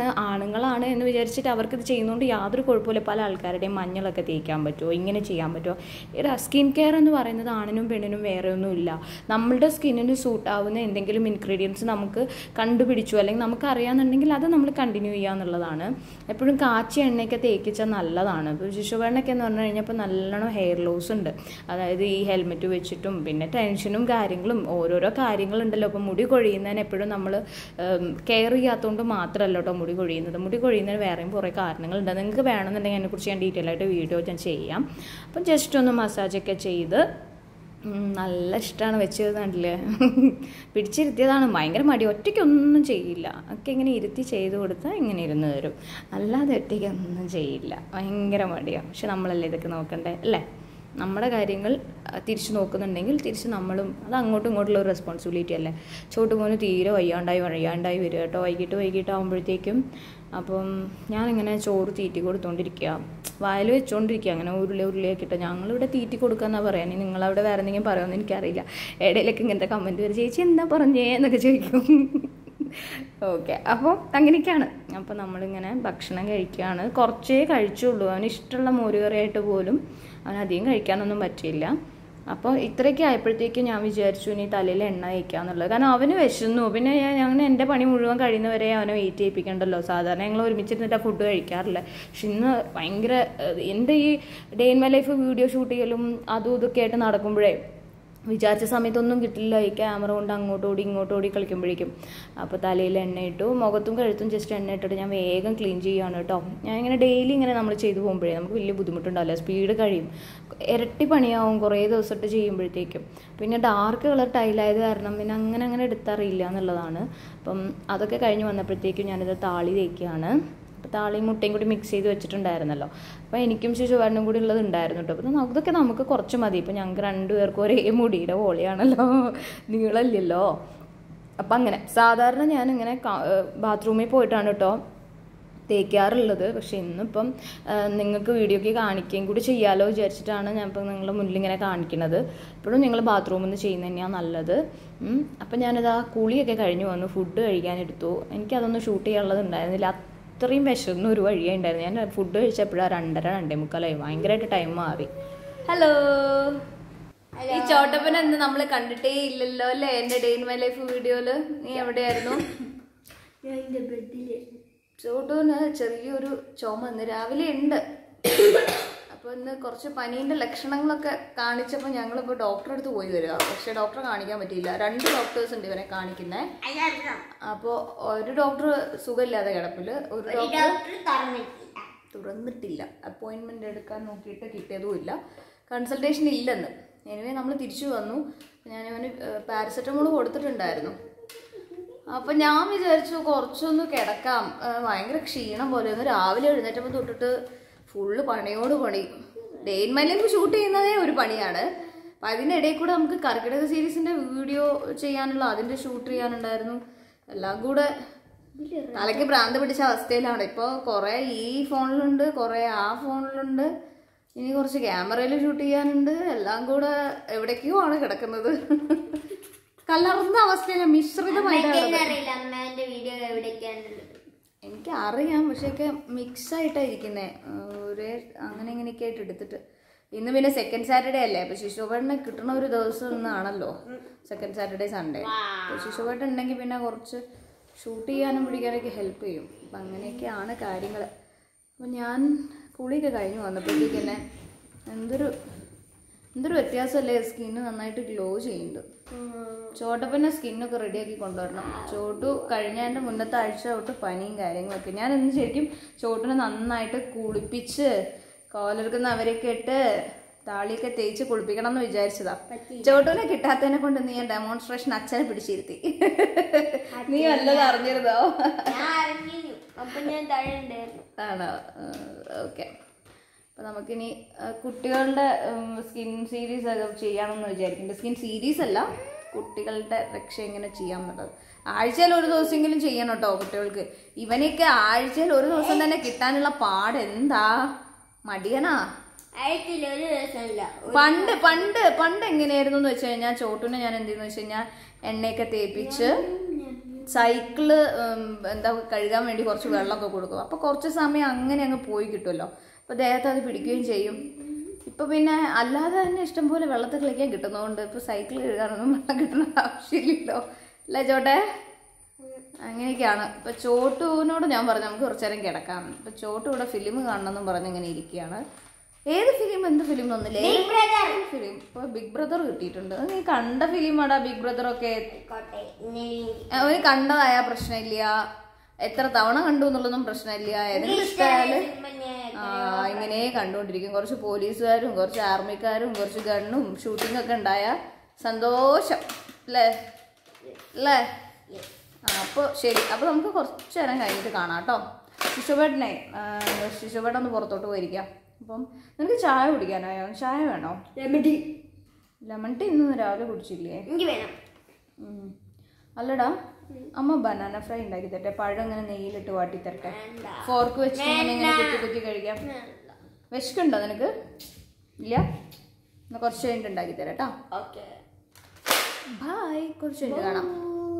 Speaker 1: ആണുങ്ങളാണ് എന്ന് വിചാരിച്ചിട്ട് അവർക്ക് ഇത് ചെയ്യുന്നതുകൊണ്ട് യാതൊരു കുഴപ്പമില്ല പല ആൾക്കാരുടെയും മഞ്ഞളൊക്കെ തേക്കാൻ പറ്റുമോ ഇങ്ങനെ ചെയ്യാൻ പറ്റുമോ എടാ സ്കിൻ കെയർ എന്ന് പറയുന്നത് ആണിനും പെണ്ണിനും വേറെ ഒന്നുമില്ല നമ്മളുടെ സ്കിന്നിന് സൂട്ട് ആവുന്ന എന്തെങ്കിലും ഇൻഗ്രീഡിയൻസ് നമുക്ക് കണ്ടുപിടിച്ചു അല്ലെങ്കിൽ നമുക്ക് അറിയാമെന്നുണ്ടെങ്കിൽ അത് നമ്മൾ കണ്ടിന്യൂ ചെയ്യുക എന്നുള്ളതാണ് എപ്പോഴും കാച്ചിയ എണ്ണയൊക്കെ തേക്കിച്ചാൽ നല്ലതാണ് ഇപ്പോൾ ശിശുവെണ്ണയൊക്കെ എന്ന് പറഞ്ഞു കഴിഞ്ഞാൽ ഇപ്പോൾ നല്ലോണം ഹെയർ ലോസ് ഉണ്ട് അതായത് ഈ ഹെൽമെറ്റ് വെച്ചിട്ടും പിന്നെ ടെൻഷനും കാര്യങ്ങളും ഓരോരോ കാര്യങ്ങളുണ്ടല്ലോ ഇപ്പോൾ മുടി കൊഴിയുന്നതിന് എപ്പോഴും നമ്മൾ കെയർ ചെയ്യാത്തതുകൊണ്ട് മാത്രമല്ല കേട്ടോ മുടി കൊഴിയുന്നത് മുടി കൊഴിയുന്നതിന് വേറെയും കുറേ കാരണങ്ങളുണ്ട് നിങ്ങൾക്ക് വേണമെന്നുണ്ടെങ്കിൽ അതിനെക്കുറിച്ച് ഞാൻ ഡീറ്റെയിൽ ആയിട്ട് വീഡിയോ ഞാൻ ചെയ്യാം അപ്പം ജസ്റ്റ് ഒന്ന് മസാജൊക്കെ ചെയ്ത് ഉം, നല്ല ഇഷ്ടമാണ് വെച്ചത് കണ്ടില്ലേ പിടിച്ചിരുത്തിയതാണ് ഭയങ്കര മടി ഒറ്റയ്ക്കൊന്നും ചെയ്യില്ല ഒക്കെ ഇങ്ങനെ ഇരുത്തി ചെയ്ത് കൊടുത്താൽ ഇങ്ങനെ ഇരുന്ന് തരും അല്ലാതെ ഒറ്റയ്ക്കൊന്നും ചെയ്യില്ല ഭയങ്കര മടിയാണ് പക്ഷെ നമ്മളല്ലേ ഇതൊക്കെ നോക്കണ്ടേ അല്ലേ നമ്മുടെ കാര്യങ്ങൾ അഹ്, തിരിച്ച് നോക്കുന്നുണ്ടെങ്കിൽ തിരിച്ച് നമ്മളും അത് അങ്ങോട്ടും ഇങ്ങോട്ടുള്ള ഒരു റെസ്പോൺസിബിലിറ്റി അല്ലേ ചോട്ട് മോന് തീരെ വയ്യാണ്ടായി വയ്യാണ്ടായി വരിക കേട്ടോ വൈകിട്ട് വൈകിട്ട് ആകുമ്പോഴത്തേക്കും അപ്പം ഞാനിങ്ങനെ ചോറ് തീറ്റി കൊടുത്തോണ്ടിരിക്കുക വായിൽ വെച്ചോണ്ടിരിക്കുക അങ്ങനെ ഉരുളി ഉരുളിയൊക്കെ ഇട്ട് ഞങ്ങളിവിടെ തീറ്റി കൊടുക്കാന്നാ പറയാൻ ഇനി നിങ്ങളവിടെ വേറെ എന്തെങ്കിലും പറയുമെന്ന് എനിക്കറിയില്ല ഇടയിലൊക്കെ ഇങ്ങനത്തെ കമൻറ്റ് വരും ചേച്ചി എന്താ പറഞ്ഞേ എന്നൊക്കെ ചോദിക്കും ഓക്കെ അപ്പോൾ അങ്ങനെയൊക്കെയാണ് അപ്പോൾ നമ്മളിങ്ങനെ ഭക്ഷണം കഴിക്കുകയാണ് കുറച്ചേ കഴിച്ചുള്ളൂ അവന് ഇഷ്ടമുള്ള മോരുകറിയായിട്ട് പോലും അവൻ അധികം കഴിക്കാനൊന്നും പറ്റിയില്ല അപ്പോൾ ഇത്രയൊക്കെ ആയപ്പോഴത്തേക്കും ഞാൻ വിചാരിച്ചു ഇനി തലയിൽ എണ്ണ വയ്ക്കാന്നുള്ളത് കാരണം അവന് വിശന്നു പിന്നെ ഞാൻ ഞങ്ങൾ എൻ്റെ പണി മുഴുവൻ കഴിയുന്നവരെ അവനെ വെയിറ്റ് ചെയ്യിപ്പിക്കണ്ടല്ലോ സാധാരണ ഞങ്ങൾ ഒരുമിച്ചിരുന്നിട്ട് ഫുഡ് കഴിക്കാറില്ല പക്ഷെ ഇന്ന് ഭയങ്കര ഏഹ്, എൻ്റെ ഈ day in my life video shoot ചെയ്യലും അതും ഇതൊക്കെ ആയിട്ട് നടക്കുമ്പോഴേ വിചാരിച്ച സമയത്തൊന്നും കിട്ടില്ല ഈ ക്യാമറ കൊണ്ട് അങ്ങോട്ടോടി ഇങ്ങോട്ടോടി കളിക്കുമ്പോഴേക്കും അപ്പോൾ തലയിൽ എണ്ണ ഇട്ടു മുഖത്തും കഴുത്തും ജസ്റ്റ് എണ്ണ ഇട്ടിട്ട് ഞാൻ വേഗം ക്ലീൻ ചെയ്യുകയാണ് കേട്ടോ ഞാൻ ഇങ്ങനെ ഡെയിലി ഇങ്ങനെ നമ്മൾ ചെയ്തു പോകുമ്പോഴേ നമുക്ക് വലിയ ബുദ്ധിമുട്ടുണ്ടാവില്ല സ്പീഡ് കഴിയും ഇരട്ടി പണിയാവും കുറേ ദിവസമായിട്ട് ചെയ്യുമ്പോഴത്തേക്കും പിന്നെ ഡാർക്ക് കളർ ടൈലായത് കാരണം പിന്നെ അങ്ങനെ അങ്ങനെ എടുത്തറിയില്ല എന്നുള്ളതാണ് അപ്പം അതൊക്കെ കഴിഞ്ഞ് വന്നപ്പോഴത്തേക്കും ഞാനിത് താളി തേക്കുകയാണ് അപ്പോൾ താളിയും മുട്ടയും കൂടി മിക്സ് ചെയ്ത് വെച്ചിട്ടുണ്ടായിരുന്നല്ലോ അപ്പോൾ എനിക്കും ശിശുവാരനും കൂടി ഉള്ളത് ഉണ്ടായിരുന്നു കേട്ടോ അപ്പോൾ അതൊക്കെ നമുക്ക് കുറച്ച് മതി ഇപ്പോൾ ഞങ്ങൾക്ക് രണ്ടുപേർക്കും ഒരേ മുടിയുടെ പോലെയാണല്ലോ നീളമില്ലല്ലോ അപ്പം അങ്ങനെ സാധാരണ ഞാനിങ്ങനെ ബാത്റൂമിൽ പോയിട്ടാണ് കേട്ടോ തേക്കാറുള്ളത് പക്ഷെ ഇന്നിപ്പം നിങ്ങൾക്ക് വീഡിയോക്ക് കാണിക്കുകയും കൂടി ചെയ്യാമല്ലോ വിചാരിച്ചിട്ടാണ് ഞാൻ ഇപ്പം നിങ്ങളുടെ മുന്നിൽ ഇങ്ങനെ കാണിക്കുന്നത് ഇപ്പോഴും നിങ്ങൾ ബാത്റൂമിൽ നിന്ന് ചെയ്യുന്നത് തന്നെയാണ് നല്ലത് ഉം. അപ്പം ഞാനിത് ആ കുളിയൊക്കെ കഴിഞ്ഞ് വന്നു ഫുഡ് കഴിക്കാനെടുത്തു എനിക്കതൊന്നും ഷൂട്ട് ചെയ്യാനുള്ളത് ഉണ്ടായിരുന്നില്ല അത്രയും വിശന്ന ഒരു വഴിയേ ഉണ്ടായിരുന്നു ഞാൻ ഫുഡ് കഴിച്ചപ്പോഴാണ് രണ്ടര രണ്ടേ മുക്കാലായി ഭയങ്കരമായിട്ട് ടൈം മാറി ഹലോ ഈ ചോട്ടപ്പൻ എന്ന് നമ്മൾ കണ്ടിട്ടേ ഇല്ലല്ലോ അല്ലേ എൻ്റെ ഡേ ഇൻ മൈ ലൈഫ് വീഡിയോയില് നീ എവിടെയായിരുന്നു
Speaker 3: ഞാൻ എന്റെ ബെഡില്
Speaker 1: ചോട്ടൂന് ചെറിയൊരു ചുമ ഇന്ന് രാവിലെ ഉണ്ട് അപ്പൊ ഇന്ന് കുറച്ച് പനീന്റെ ലക്ഷണങ്ങളൊക്കെ കാണിച്ചപ്പോൾ ഞങ്ങളിപ്പോൾ ഡോക്ടറെ അടുത്ത് പോയി വരിക പക്ഷെ ഡോക്ടറെ കാണിക്കാൻ പറ്റിയില്ല രണ്ട് ഡോക്ടേഴ്സ് ഉണ്ട് ഇവനെ കാണിക്കുന്നേ
Speaker 3: അയ്യാ
Speaker 1: അപ്പോൾ ഒരു ഡോക്ടർ സുഖമില്ലാതെ കിടപ്പില് ഒരു ഡോക്ടർ
Speaker 3: ഡോക്ടർ തുറന്നിട്ടില്ല
Speaker 1: തുറന്നിട്ടില്ല അപ്പോയിൻമെന്റ് എടുക്കാൻ നോക്കിയിട്ട് കിട്ടിയതുമില്ല കൺസൾട്ടേഷൻ ഇല്ലെന്ന് എനിവേ നമ്മൾ തിരിച്ചു വന്നു ഞാൻ അവന് പാരസെറ്റമോൾ കൊടുത്തിട്ടുണ്ടായിരുന്നു അപ്പൊ ഞാൻ വിചാരിച്ചു കുറച്ചൊന്ന് കിടക്കാം ആ, ഭയങ്കര ക്ഷീണം പോലെ ഒന്ന് രാവിലെ എഴുന്നേറ്റപ്പോൾ തൊട്ടിട്ട് ഫുള്ള് പണിയോട് പണി day in my life shoot ചെയ്യുന്നതേ ഒരു പണിയാണ് അപ്പൊ അതിനിടയിൽ കൂടെ നമുക്ക് കർക്കിടക സീരീസിന്റെ വീഡിയോ ചെയ്യാനുള്ള അതിന്റെ ഷൂട്ട് ചെയ്യാനുണ്ടായിരുന്നു എല്ലാം കൂടെ തലയ്ക്ക് ഭ്രാന്ത് പിടിച്ച അവസ്ഥയിലാണ് ഇപ്പോൾ കുറേ ഈ ഫോണിലുണ്ട് കുറേ ആ ഫോണിലുണ്ട് ഇനി കുറച്ച് ക്യാമറയിൽ ഷൂട്ട് ചെയ്യാനുണ്ട് എല്ലാം കൂടെ എവിടേക്കോ ആണ് കിടക്കുന്നത് കലർന്ന അവസ്ഥയില മിശ്രിതമായിട്ടാണ് കിടക്കുന്നത്.
Speaker 3: അറിയില്ല അമ്മേന്റെ വീഡിയോ എവിടേക്കാണുള്ളത്
Speaker 1: എനിക്ക് അറിയാം പക്ഷേ ഒക്കെ മിക്സ് ആയിട്ടാണ് ഇരിക്കുന്നത് ഒരേ അങ്ങനെ ഇങ്ങനെയൊക്കെ ആയിട്ട് എടുത്തിട്ട് ഇന്ന് പിന്നെ സെക്കൻഡ് സാറ്റർഡേ അല്ലേ അപ്പൊ ശിശുപേട്ടനെ കിട്ടുന്ന ഒരു ദിവസം ഇന്നാണല്ലോ സെക്കൻഡ് സാറ്റർഡേ സൺഡേ അപ്പൊ ശിശുപേട്ടൻ ഉണ്ടെങ്കിൽ പിന്നെ കുറച്ച് ഷൂട്ട് ചെയ്യാനും പിടിക്കാനൊക്കെ ഹെൽപ്പ് ചെയ്യും അപ്പം അങ്ങനെയൊക്കെയാണ് കാര്യങ്ങൾ അപ്പം ഞാൻ കുളിയൊക്കെ കഴിഞ്ഞു വന്നപ്പോഴത്തേക്ക് തന്നെ എന്തൊരു എന്തൊരു വ്യത്യാസമല്ലേ സ്കിന്ന് നന്നായിട്ട് ഗ്ലോ ചെയ്യുന്നുണ്ട് ചോട്ടപ്പൻ്റെ സ്കിന്നൊക്കെ റെഡിയാക്കി കൊണ്ടുവരണം ചോട്ടു കഴിഞ്ഞതിൻ്റെ മുന്നത്തെ ആഴ്ച തൊട്ട് പനിയും കാര്യങ്ങളൊക്കെ ഞാൻ ഇന്ന് ശരിക്കും ചോട്ടിനെ നന്നായിട്ട് കുളിപ്പിച്ച് കോലർക്കുന്ന അവരെയൊക്കെ ഇട്ട് താളിയൊക്കെ തേച്ച് കുളിപ്പിക്കണം എന്ന് വിചാരിച്ചതാ ചോട്ടുവിനെ കിട്ടാത്തതിനെ കൊണ്ട് നീ ഞാൻ ഡെമോൺസ്ട്രേഷൻ അച്ഛനെ പിടിച്ചിരുത്തി നീ വല്ലതും അറിഞ്ഞിരുന്നോ
Speaker 3: ഞാൻ അറിഞ്ഞു അപ്പൊ ഞാൻ താഴെ ഉണ്ടായിരുന്നു
Speaker 1: ആണോ ഓക്കെ അപ്പോൾ നമുക്കിനി ആ, കുട്ടികളുടെ സ്കിൻ സീരീസ് ഒക്കെ ചെയ്യാമെന്ന് വിചാരിക്കുന്നുണ്ട് സ്കിൻ സീരീസ് അല്ല കുട്ടികളുടെ രക്ഷ എങ്ങനെ ചെയ്യാമെന്നുള്ളത് ആഴ്ചയിൽ ഒരു ദിവസമെങ്കിലും ചെയ്യണം കേട്ടോ കുട്ടികൾക്ക് ഇവനെയൊക്കെ ആഴ്ചയിൽ ഒരു ദിവസം തന്നെ കിട്ടാനുള്ള പാട് എന്താ മടിയനാ
Speaker 3: ആയിട്ടില്ല ഒരു ദിവസമില്ല
Speaker 1: പണ്ട് പണ്ട് പണ്ട് എങ്ങനെയായിരുന്നു എന്ന് വെച്ച് കഴിഞ്ഞാൽ ചോട്ടുനെ ഞാൻ എന്തെന്ന് വെച്ച് കഴിഞ്ഞാൽ എണ്ണയൊക്കെ തേപ്പിച്ച്
Speaker 2: സൈക്കിള് ഉം, എന്താ കഴുകാൻ വേണ്ടി കുറച്ച് വെള്ളമൊക്കെ കൊടുക്കും അപ്പോൾ കുറച്ച് സമയം അങ്ങനെ അങ്ങ് പോയി കിട്ടുമല്ലോ അപ്പോൾ ദേഹത്ത് അത് പിടിക്കുകയും ചെയ്യും ഇപ്പൊ പിന്നെ അല്ലാതെ തന്നെ ഇഷ്ടംപോലെ വെള്ളത്തിൽ കളിക്കാൻ കിട്ടുന്നതുകൊണ്ട് ഇപ്പൊ സൈക്കിൾ കഴുകാനൊന്നും വെള്ളം കിട്ടണ ആവശ്യമില്ലല്ലോ അല്ലേ ചോട്ടെ അങ്ങനെയൊക്കെയാണ് ഇപ്പൊ ചോട്ടുവിനോട് ഞാൻ പറഞ്ഞു നമുക്ക് കുറച്ചു നേരം കിടക്കാം ഇപ്പൊ ചോട്ടു ഇവിടെ ഫിലിം കാണണമെന്നും പറഞ്ഞ് ഇങ്ങനെ ഇരിക്കുകയാണ് ഏത് ഫിലിം എന്ത് ഫിലിം ഒന്നില്ലേ ഫിലിം ഇപ്പൊ ബിഗ് ബ്രദർ കിട്ടിയിട്ടുണ്ട് അത് നീ കണ്ട ഫിലിമാടാ ബിഗ് ബ്രദർ ഒക്കെ
Speaker 3: ആയിക്കോട്ടെ ഇനി
Speaker 2: അവന് കണ്ടതായ പ്രശ്നമില്ല എത്ര തവണ കണ്ടു എന്നുള്ളതൊന്നും പ്രശ്നമില്ല ഏതെങ്കിലും ഇഷ്ടമായാല്
Speaker 3: സിനിമ ഞാൻ
Speaker 2: ആ ഇങ്ങനെ കണ്ടുകൊണ്ടിരിക്കും കുറച്ച് പോലീസുകാരും കുറച്ച് ആർമിക്കാരും കുറച്ച് ഗണ്ണും ഷൂട്ടിംഗ് ഒക്കെ ഉണ്ടായ സന്തോഷം അല്ലേ അല്ലേ ആ അപ്പോൾ ശരി അപ്പോൾ നമുക്ക് കുറച്ച് നേരം കഴിഞ്ഞിട്ട് കാണാം കേട്ടോ ശിശുവേട്ടനെ ശിശുവേട്ടൻ ഒന്ന് പുറത്തോട്ട് പോയിരിക്കാം അപ്പം നിനക്ക് ചായ കുടിക്കാനായോ ചായ വേണോ
Speaker 3: റെമഡി
Speaker 2: ലെമൺ ടീ ഇന്ന് രാവിലെ കുടിച്ചില്ലേ
Speaker 3: എനിക്ക് വേണം
Speaker 2: ഉം. അല്ലടാ അമ്മ ബനാന ഫ്രൈ ഉണ്ടാക്കി തരട്ടെ പഴം ഇങ്ങനെ നെയ്യിലിട്ട് വാട്ടി തരട്ടെ
Speaker 3: വേണ്ട.
Speaker 2: ഫോർക്ക് വെച്ച് ഇങ്ങനെ ഇങ്ങനെ കുത്തി കുത്തി കഴിക്കാം വിശക്കുണ്ടോ നിനക്ക് ഇല്ല എന്നാ കുറച്ച് കഴിഞ്ഞിട്ട് ഉണ്ടാക്കി തരാം കേട്ടോ
Speaker 3: ഓക്കെ
Speaker 2: ബായ് കുറച്ച് കഴിഞ്ഞിട്ട് കാണാം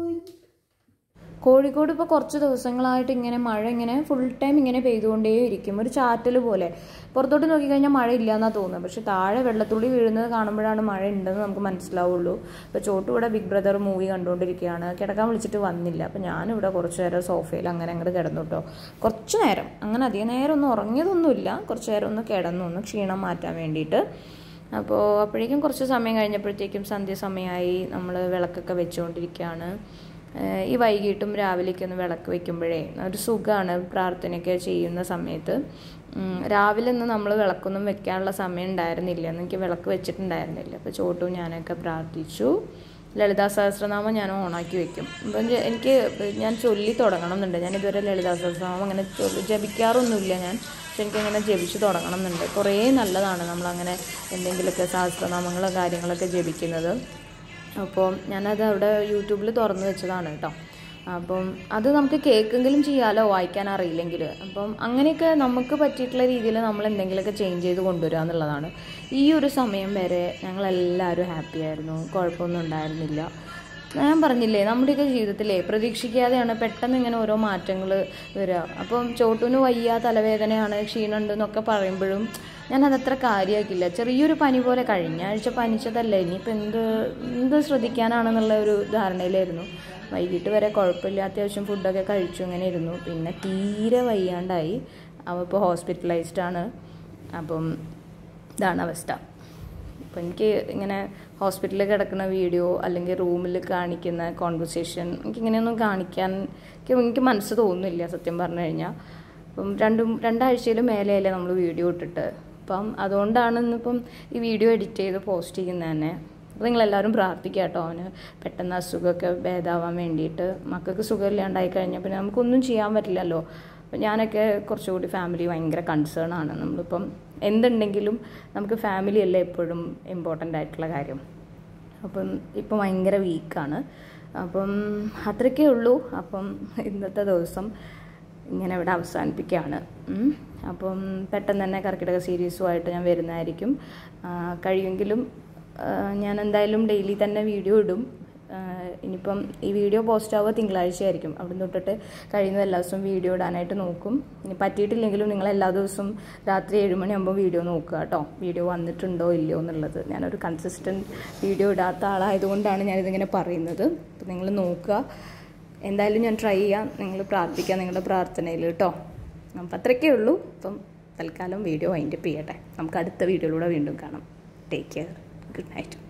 Speaker 2: കോഴിക്കോട് ഇപ്പോൾ കുറച്ച് ദിവസങ്ങളായിട്ട് ഇങ്ങനെ മഴ ഇങ്ങനെ ഫുൾ ടൈം ഇങ്ങനെ പെയ്തുകൊണ്ടേ ഇരിക്കും ഒരു ചാറ്റൽ പോലെ പുറത്തോട്ട് നോക്കിക്കഴിഞ്ഞാൽ മഴ ഇല്ല എന്നാ തോന്നുന്നത് പക്ഷെ താഴെ വെള്ളത്തുള്ളി വീഴുന്നത് കാണുമ്പോഴാണ് മഴ ഉണ്ടെന്ന് നമുക്ക് മനസ്സിലാവുള്ളൂ ഇപ്പോൾ ചോട്ടു ഇവിടെ ബിഗ് ബ്രദർ മൂവി കണ്ടുകൊണ്ടിരിക്കുകയാണ് കിടക്കാൻ വിളിച്ചിട്ട് വന്നില്ല അപ്പോൾ ഞാനിവിടെ കുറച്ച് നേരം സോഫയിൽ അങ്ങനെ അങ്ങോട്ട് കിടന്നു കേട്ടോ കുറച്ച് നേരം അങ്ങനെ അധികം നേരം ഒന്നും ഉറങ്ങിയതൊന്നുമില്ല കുറച്ച് നേരം ഒന്ന് കിടന്നു ഒന്ന് ക്ഷീണം മാറ്റാൻ വേണ്ടിയിട്ട് അപ്പോൾ അപ്പോഴേക്കും കുറച്ച് സമയം കഴിഞ്ഞപ്പോഴത്തേക്കും സന്ധ്യാസമയമായി നമ്മൾ വിളക്കൊക്കെ വെച്ചുകൊണ്ടിരിക്കുകയാണ് ഏഹ് ഈ വൈകിട്ടും രാവിലെയൊക്കെ ഒന്ന് വിളക്ക് വെക്കുമ്പോഴേ ഒരു സുഖമാണ് പ്രാർത്ഥനയൊക്കെ ചെയ്യുന്ന സമയത്ത് ഉം, രാവിലെ ഒന്നും നമ്മൾ വിളക്കൊന്നും വെക്കാനുള്ള സമയം ഉണ്ടായിരുന്നില്ല എന്ന് എനിക്ക് വിളക്ക് വെച്ചിട്ടുണ്ടായിരുന്നില്ല അപ്പോൾ ചോട്ടും ഞാനൊക്കെ പ്രാർത്ഥിച്ചു ലളിതാ സഹസ്രനാമം ഞാൻ ഓണാക്കി വെക്കും അപ്പം ജ- എനിക്ക് ഞാൻ ചൊല്ലി തുടങ്ങണം എന്നുണ്ട് ഞാൻ ഇതുവരെ ലളിതാ സഹസ്രനാമം അങ്ങനെ ചൊല്ലി ജപിക്കാറൊന്നുമില്ല ഞാൻ പക്ഷെ എനിക്കങ്ങനെ ജപിച്ച് തുടങ്ങണം എന്നുണ്ട് കുറേ നല്ലതാണ് നമ്മളങ്ങനെ എന്തെങ്കിലുമൊക്കെ സഹസ്രനാമങ്ങളോ കാര്യങ്ങളൊക്കെ ജപിക്കുന്നത് അപ്പോൾ ഞാനത് അവിടെ യൂട്യൂബിൽ തുറന്നു വെച്ചതാണ് കേട്ടോ അപ്പം അത് നമുക്ക് കേൾക്കെങ്കിലും ചെയ്യാമല്ലോ വായിക്കാൻ അറിയില്ലെങ്കിൽ അപ്പം അങ്ങനെയൊക്കെ നമുക്ക് പറ്റിയിട്ടുള്ള രീതിയിൽ നമ്മൾ എന്തെങ്കിലുമൊക്കെ ചേഞ്ച് ചെയ്ത് കൊണ്ടുവരിക എന്നുള്ളതാണ് ഈ ഒരു സമയം വരെ ഞങ്ങളെല്ലാവരും ഹാപ്പി ആയിരുന്നു കുഴപ്പമൊന്നും ഉണ്ടായിരുന്നില്ല ഞാൻ പറഞ്ഞില്ലേ നമ്മുടെയൊക്കെ ജീവിതത്തിലേ പ്രതീക്ഷിക്കാതെയാണ് പെട്ടെന്ന് ഇങ്ങനെ ഓരോ മാറ്റങ്ങൾ വരിക അപ്പം ചോട്ടൂന് വയ്യ തലവേദനയാണ് ക്ഷീണമുണ്ട് എന്നൊക്കെ പറയുമ്പോഴും ഞാൻ അതത്ര കാര്യമാക്കില്ല ചെറിയൊരു പനി പോലെ കഴിഞ്ഞ ആഴ്ച പനിച്ചതല്ലേ ഇനിയിപ്പോൾ എന്ത് എന്ത് ശ്രദ്ധിക്കാനാണെന്നുള്ള ഒരു ധാരണയിലായിരുന്നു വൈകിട്ട് വരെ കുഴപ്പമില്ല അത്യാവശ്യം ഫുഡൊക്കെ കഴിച്ചു അങ്ങനെ ഇരുന്നു പിന്നെ തീരെ വയ്യാണ്ടായി അവ ഇപ്പോൾ ഹോസ്പിറ്റലൈസ്ഡ് ആണ് അപ്പം ഇതാണ് അവസ്ഥ അപ്പോൾ എനിക്ക് ഇങ്ങനെ ഹോസ്പിറ്റലിൽ കിടക്കുന്ന വീഡിയോ അല്ലെങ്കിൽ റൂമിൽ കാണിക്കുന്ന കോൺവെർസേഷൻ എനിക്കിങ്ങനെയൊന്നും കാണിക്കാൻ എനിക്ക് എനിക്ക് മനസ്സ് തോന്നുന്നില്ല സത്യം പറഞ്ഞു കഴിഞ്ഞാൽ അപ്പം രണ്ടും രണ്ടാഴ്ചയിൽ മേലെയല്ലേ നമ്മൾ വീഡിയോ ഇട്ടിട്ട് അപ്പം അതുകൊണ്ടാണ് ഇന്നിപ്പം ഈ വീഡിയോ എഡിറ്റ് ചെയ്ത് പോസ്റ്റ് ചെയ്യുന്നത് തന്നെ അപ്പോൾ നിങ്ങളെല്ലാവരും പ്രാർത്ഥിക്കുക കേട്ടോ അവന് പെട്ടെന്ന് അസുഖമൊക്കെ ഭേദാവാൻ വേണ്ടിയിട്ട് മക്കൾക്ക് സുഖമില്ലാണ്ടായി കഴിഞ്ഞാൽ പിന്നെ നമുക്കൊന്നും ചെയ്യാൻ പറ്റില്ലല്ലോ അപ്പം ഞാനൊക്കെ കുറച്ചുകൂടി ഫാമിലി ഭയങ്കര കൺസേൺ ആണ് നമ്മളിപ്പം എന്തുണ്ടെങ്കിലും നമുക്ക് ഫാമിലി അല്ലേ എപ്പോഴും ഇമ്പോർട്ടൻ്റ് ആയിട്ടുള്ള കാര്യം അപ്പം ഇപ്പം ഭയങ്കര വീക്കാണ് അപ്പം അത്രയ്ക്കേ ഉള്ളൂ അപ്പം ഇന്നത്തെ ദിവസം ഇങ്ങനെ ഇവിടെ അവസാനിപ്പിക്കുകയാണ് ഉം. അപ്പം പെട്ടെന്ന് തന്നെ കർക്കിടക സീരീസുമായിട്ട് ഞാൻ വരുന്നതായിരിക്കും ആ, കഴിയുമെങ്കിലും ആ, ഞാൻ എന്തായാലും ഡെയിലി തന്നെ വീഡിയോ ഇടും ആ, ഇനിയിപ്പം ഈ വീഡിയോ പോസ്റ്റ് ആവുക തിങ്കളാഴ്ച ആയിരിക്കും അവിടെ തൊട്ടിട്ട് കഴിയുന്ന എല്ലാ ദിവസവും വീഡിയോ ഇടാനായിട്ട് നോക്കും ഇനി പറ്റിയിട്ടില്ലെങ്കിലും നിങ്ങൾ എല്ലാ ദിവസവും രാത്രി ഏഴുമണിയാകുമ്പോൾ വീഡിയോ നോക്കുക കേട്ടോ വീഡിയോ വന്നിട്ടുണ്ടോ ഇല്ലയോ എന്നുള്ളത് ഞാനൊരു കൺസിസ്റ്റൻറ്റ് വീഡിയോ ഇടാത്ത ആളായതുകൊണ്ടാണ് ഞാനിതിങ്ങനെ പറയുന്നത് അപ്പം നിങ്ങൾ നോക്കുക എന്തായാലും ഞാൻ ട്രൈ ചെയ്യാം നിങ്ങൾ പ്രാർത്ഥിക്കാം നിങ്ങളുടെ പ്രാർത്ഥനയിൽ കേട്ടോ അപ്പം അത്രയ്ക്കേ ഉള്ളൂ അപ്പം തൽക്കാലം വീഡിയോ വൈൻഡപ്പ് ചെയ്യട്ടെ നമുക്ക് അടുത്ത വീഡിയോയിലൂടെ വീണ്ടും കാണാം ടേക്ക് കെയർ ഗുഡ് നൈറ്റ്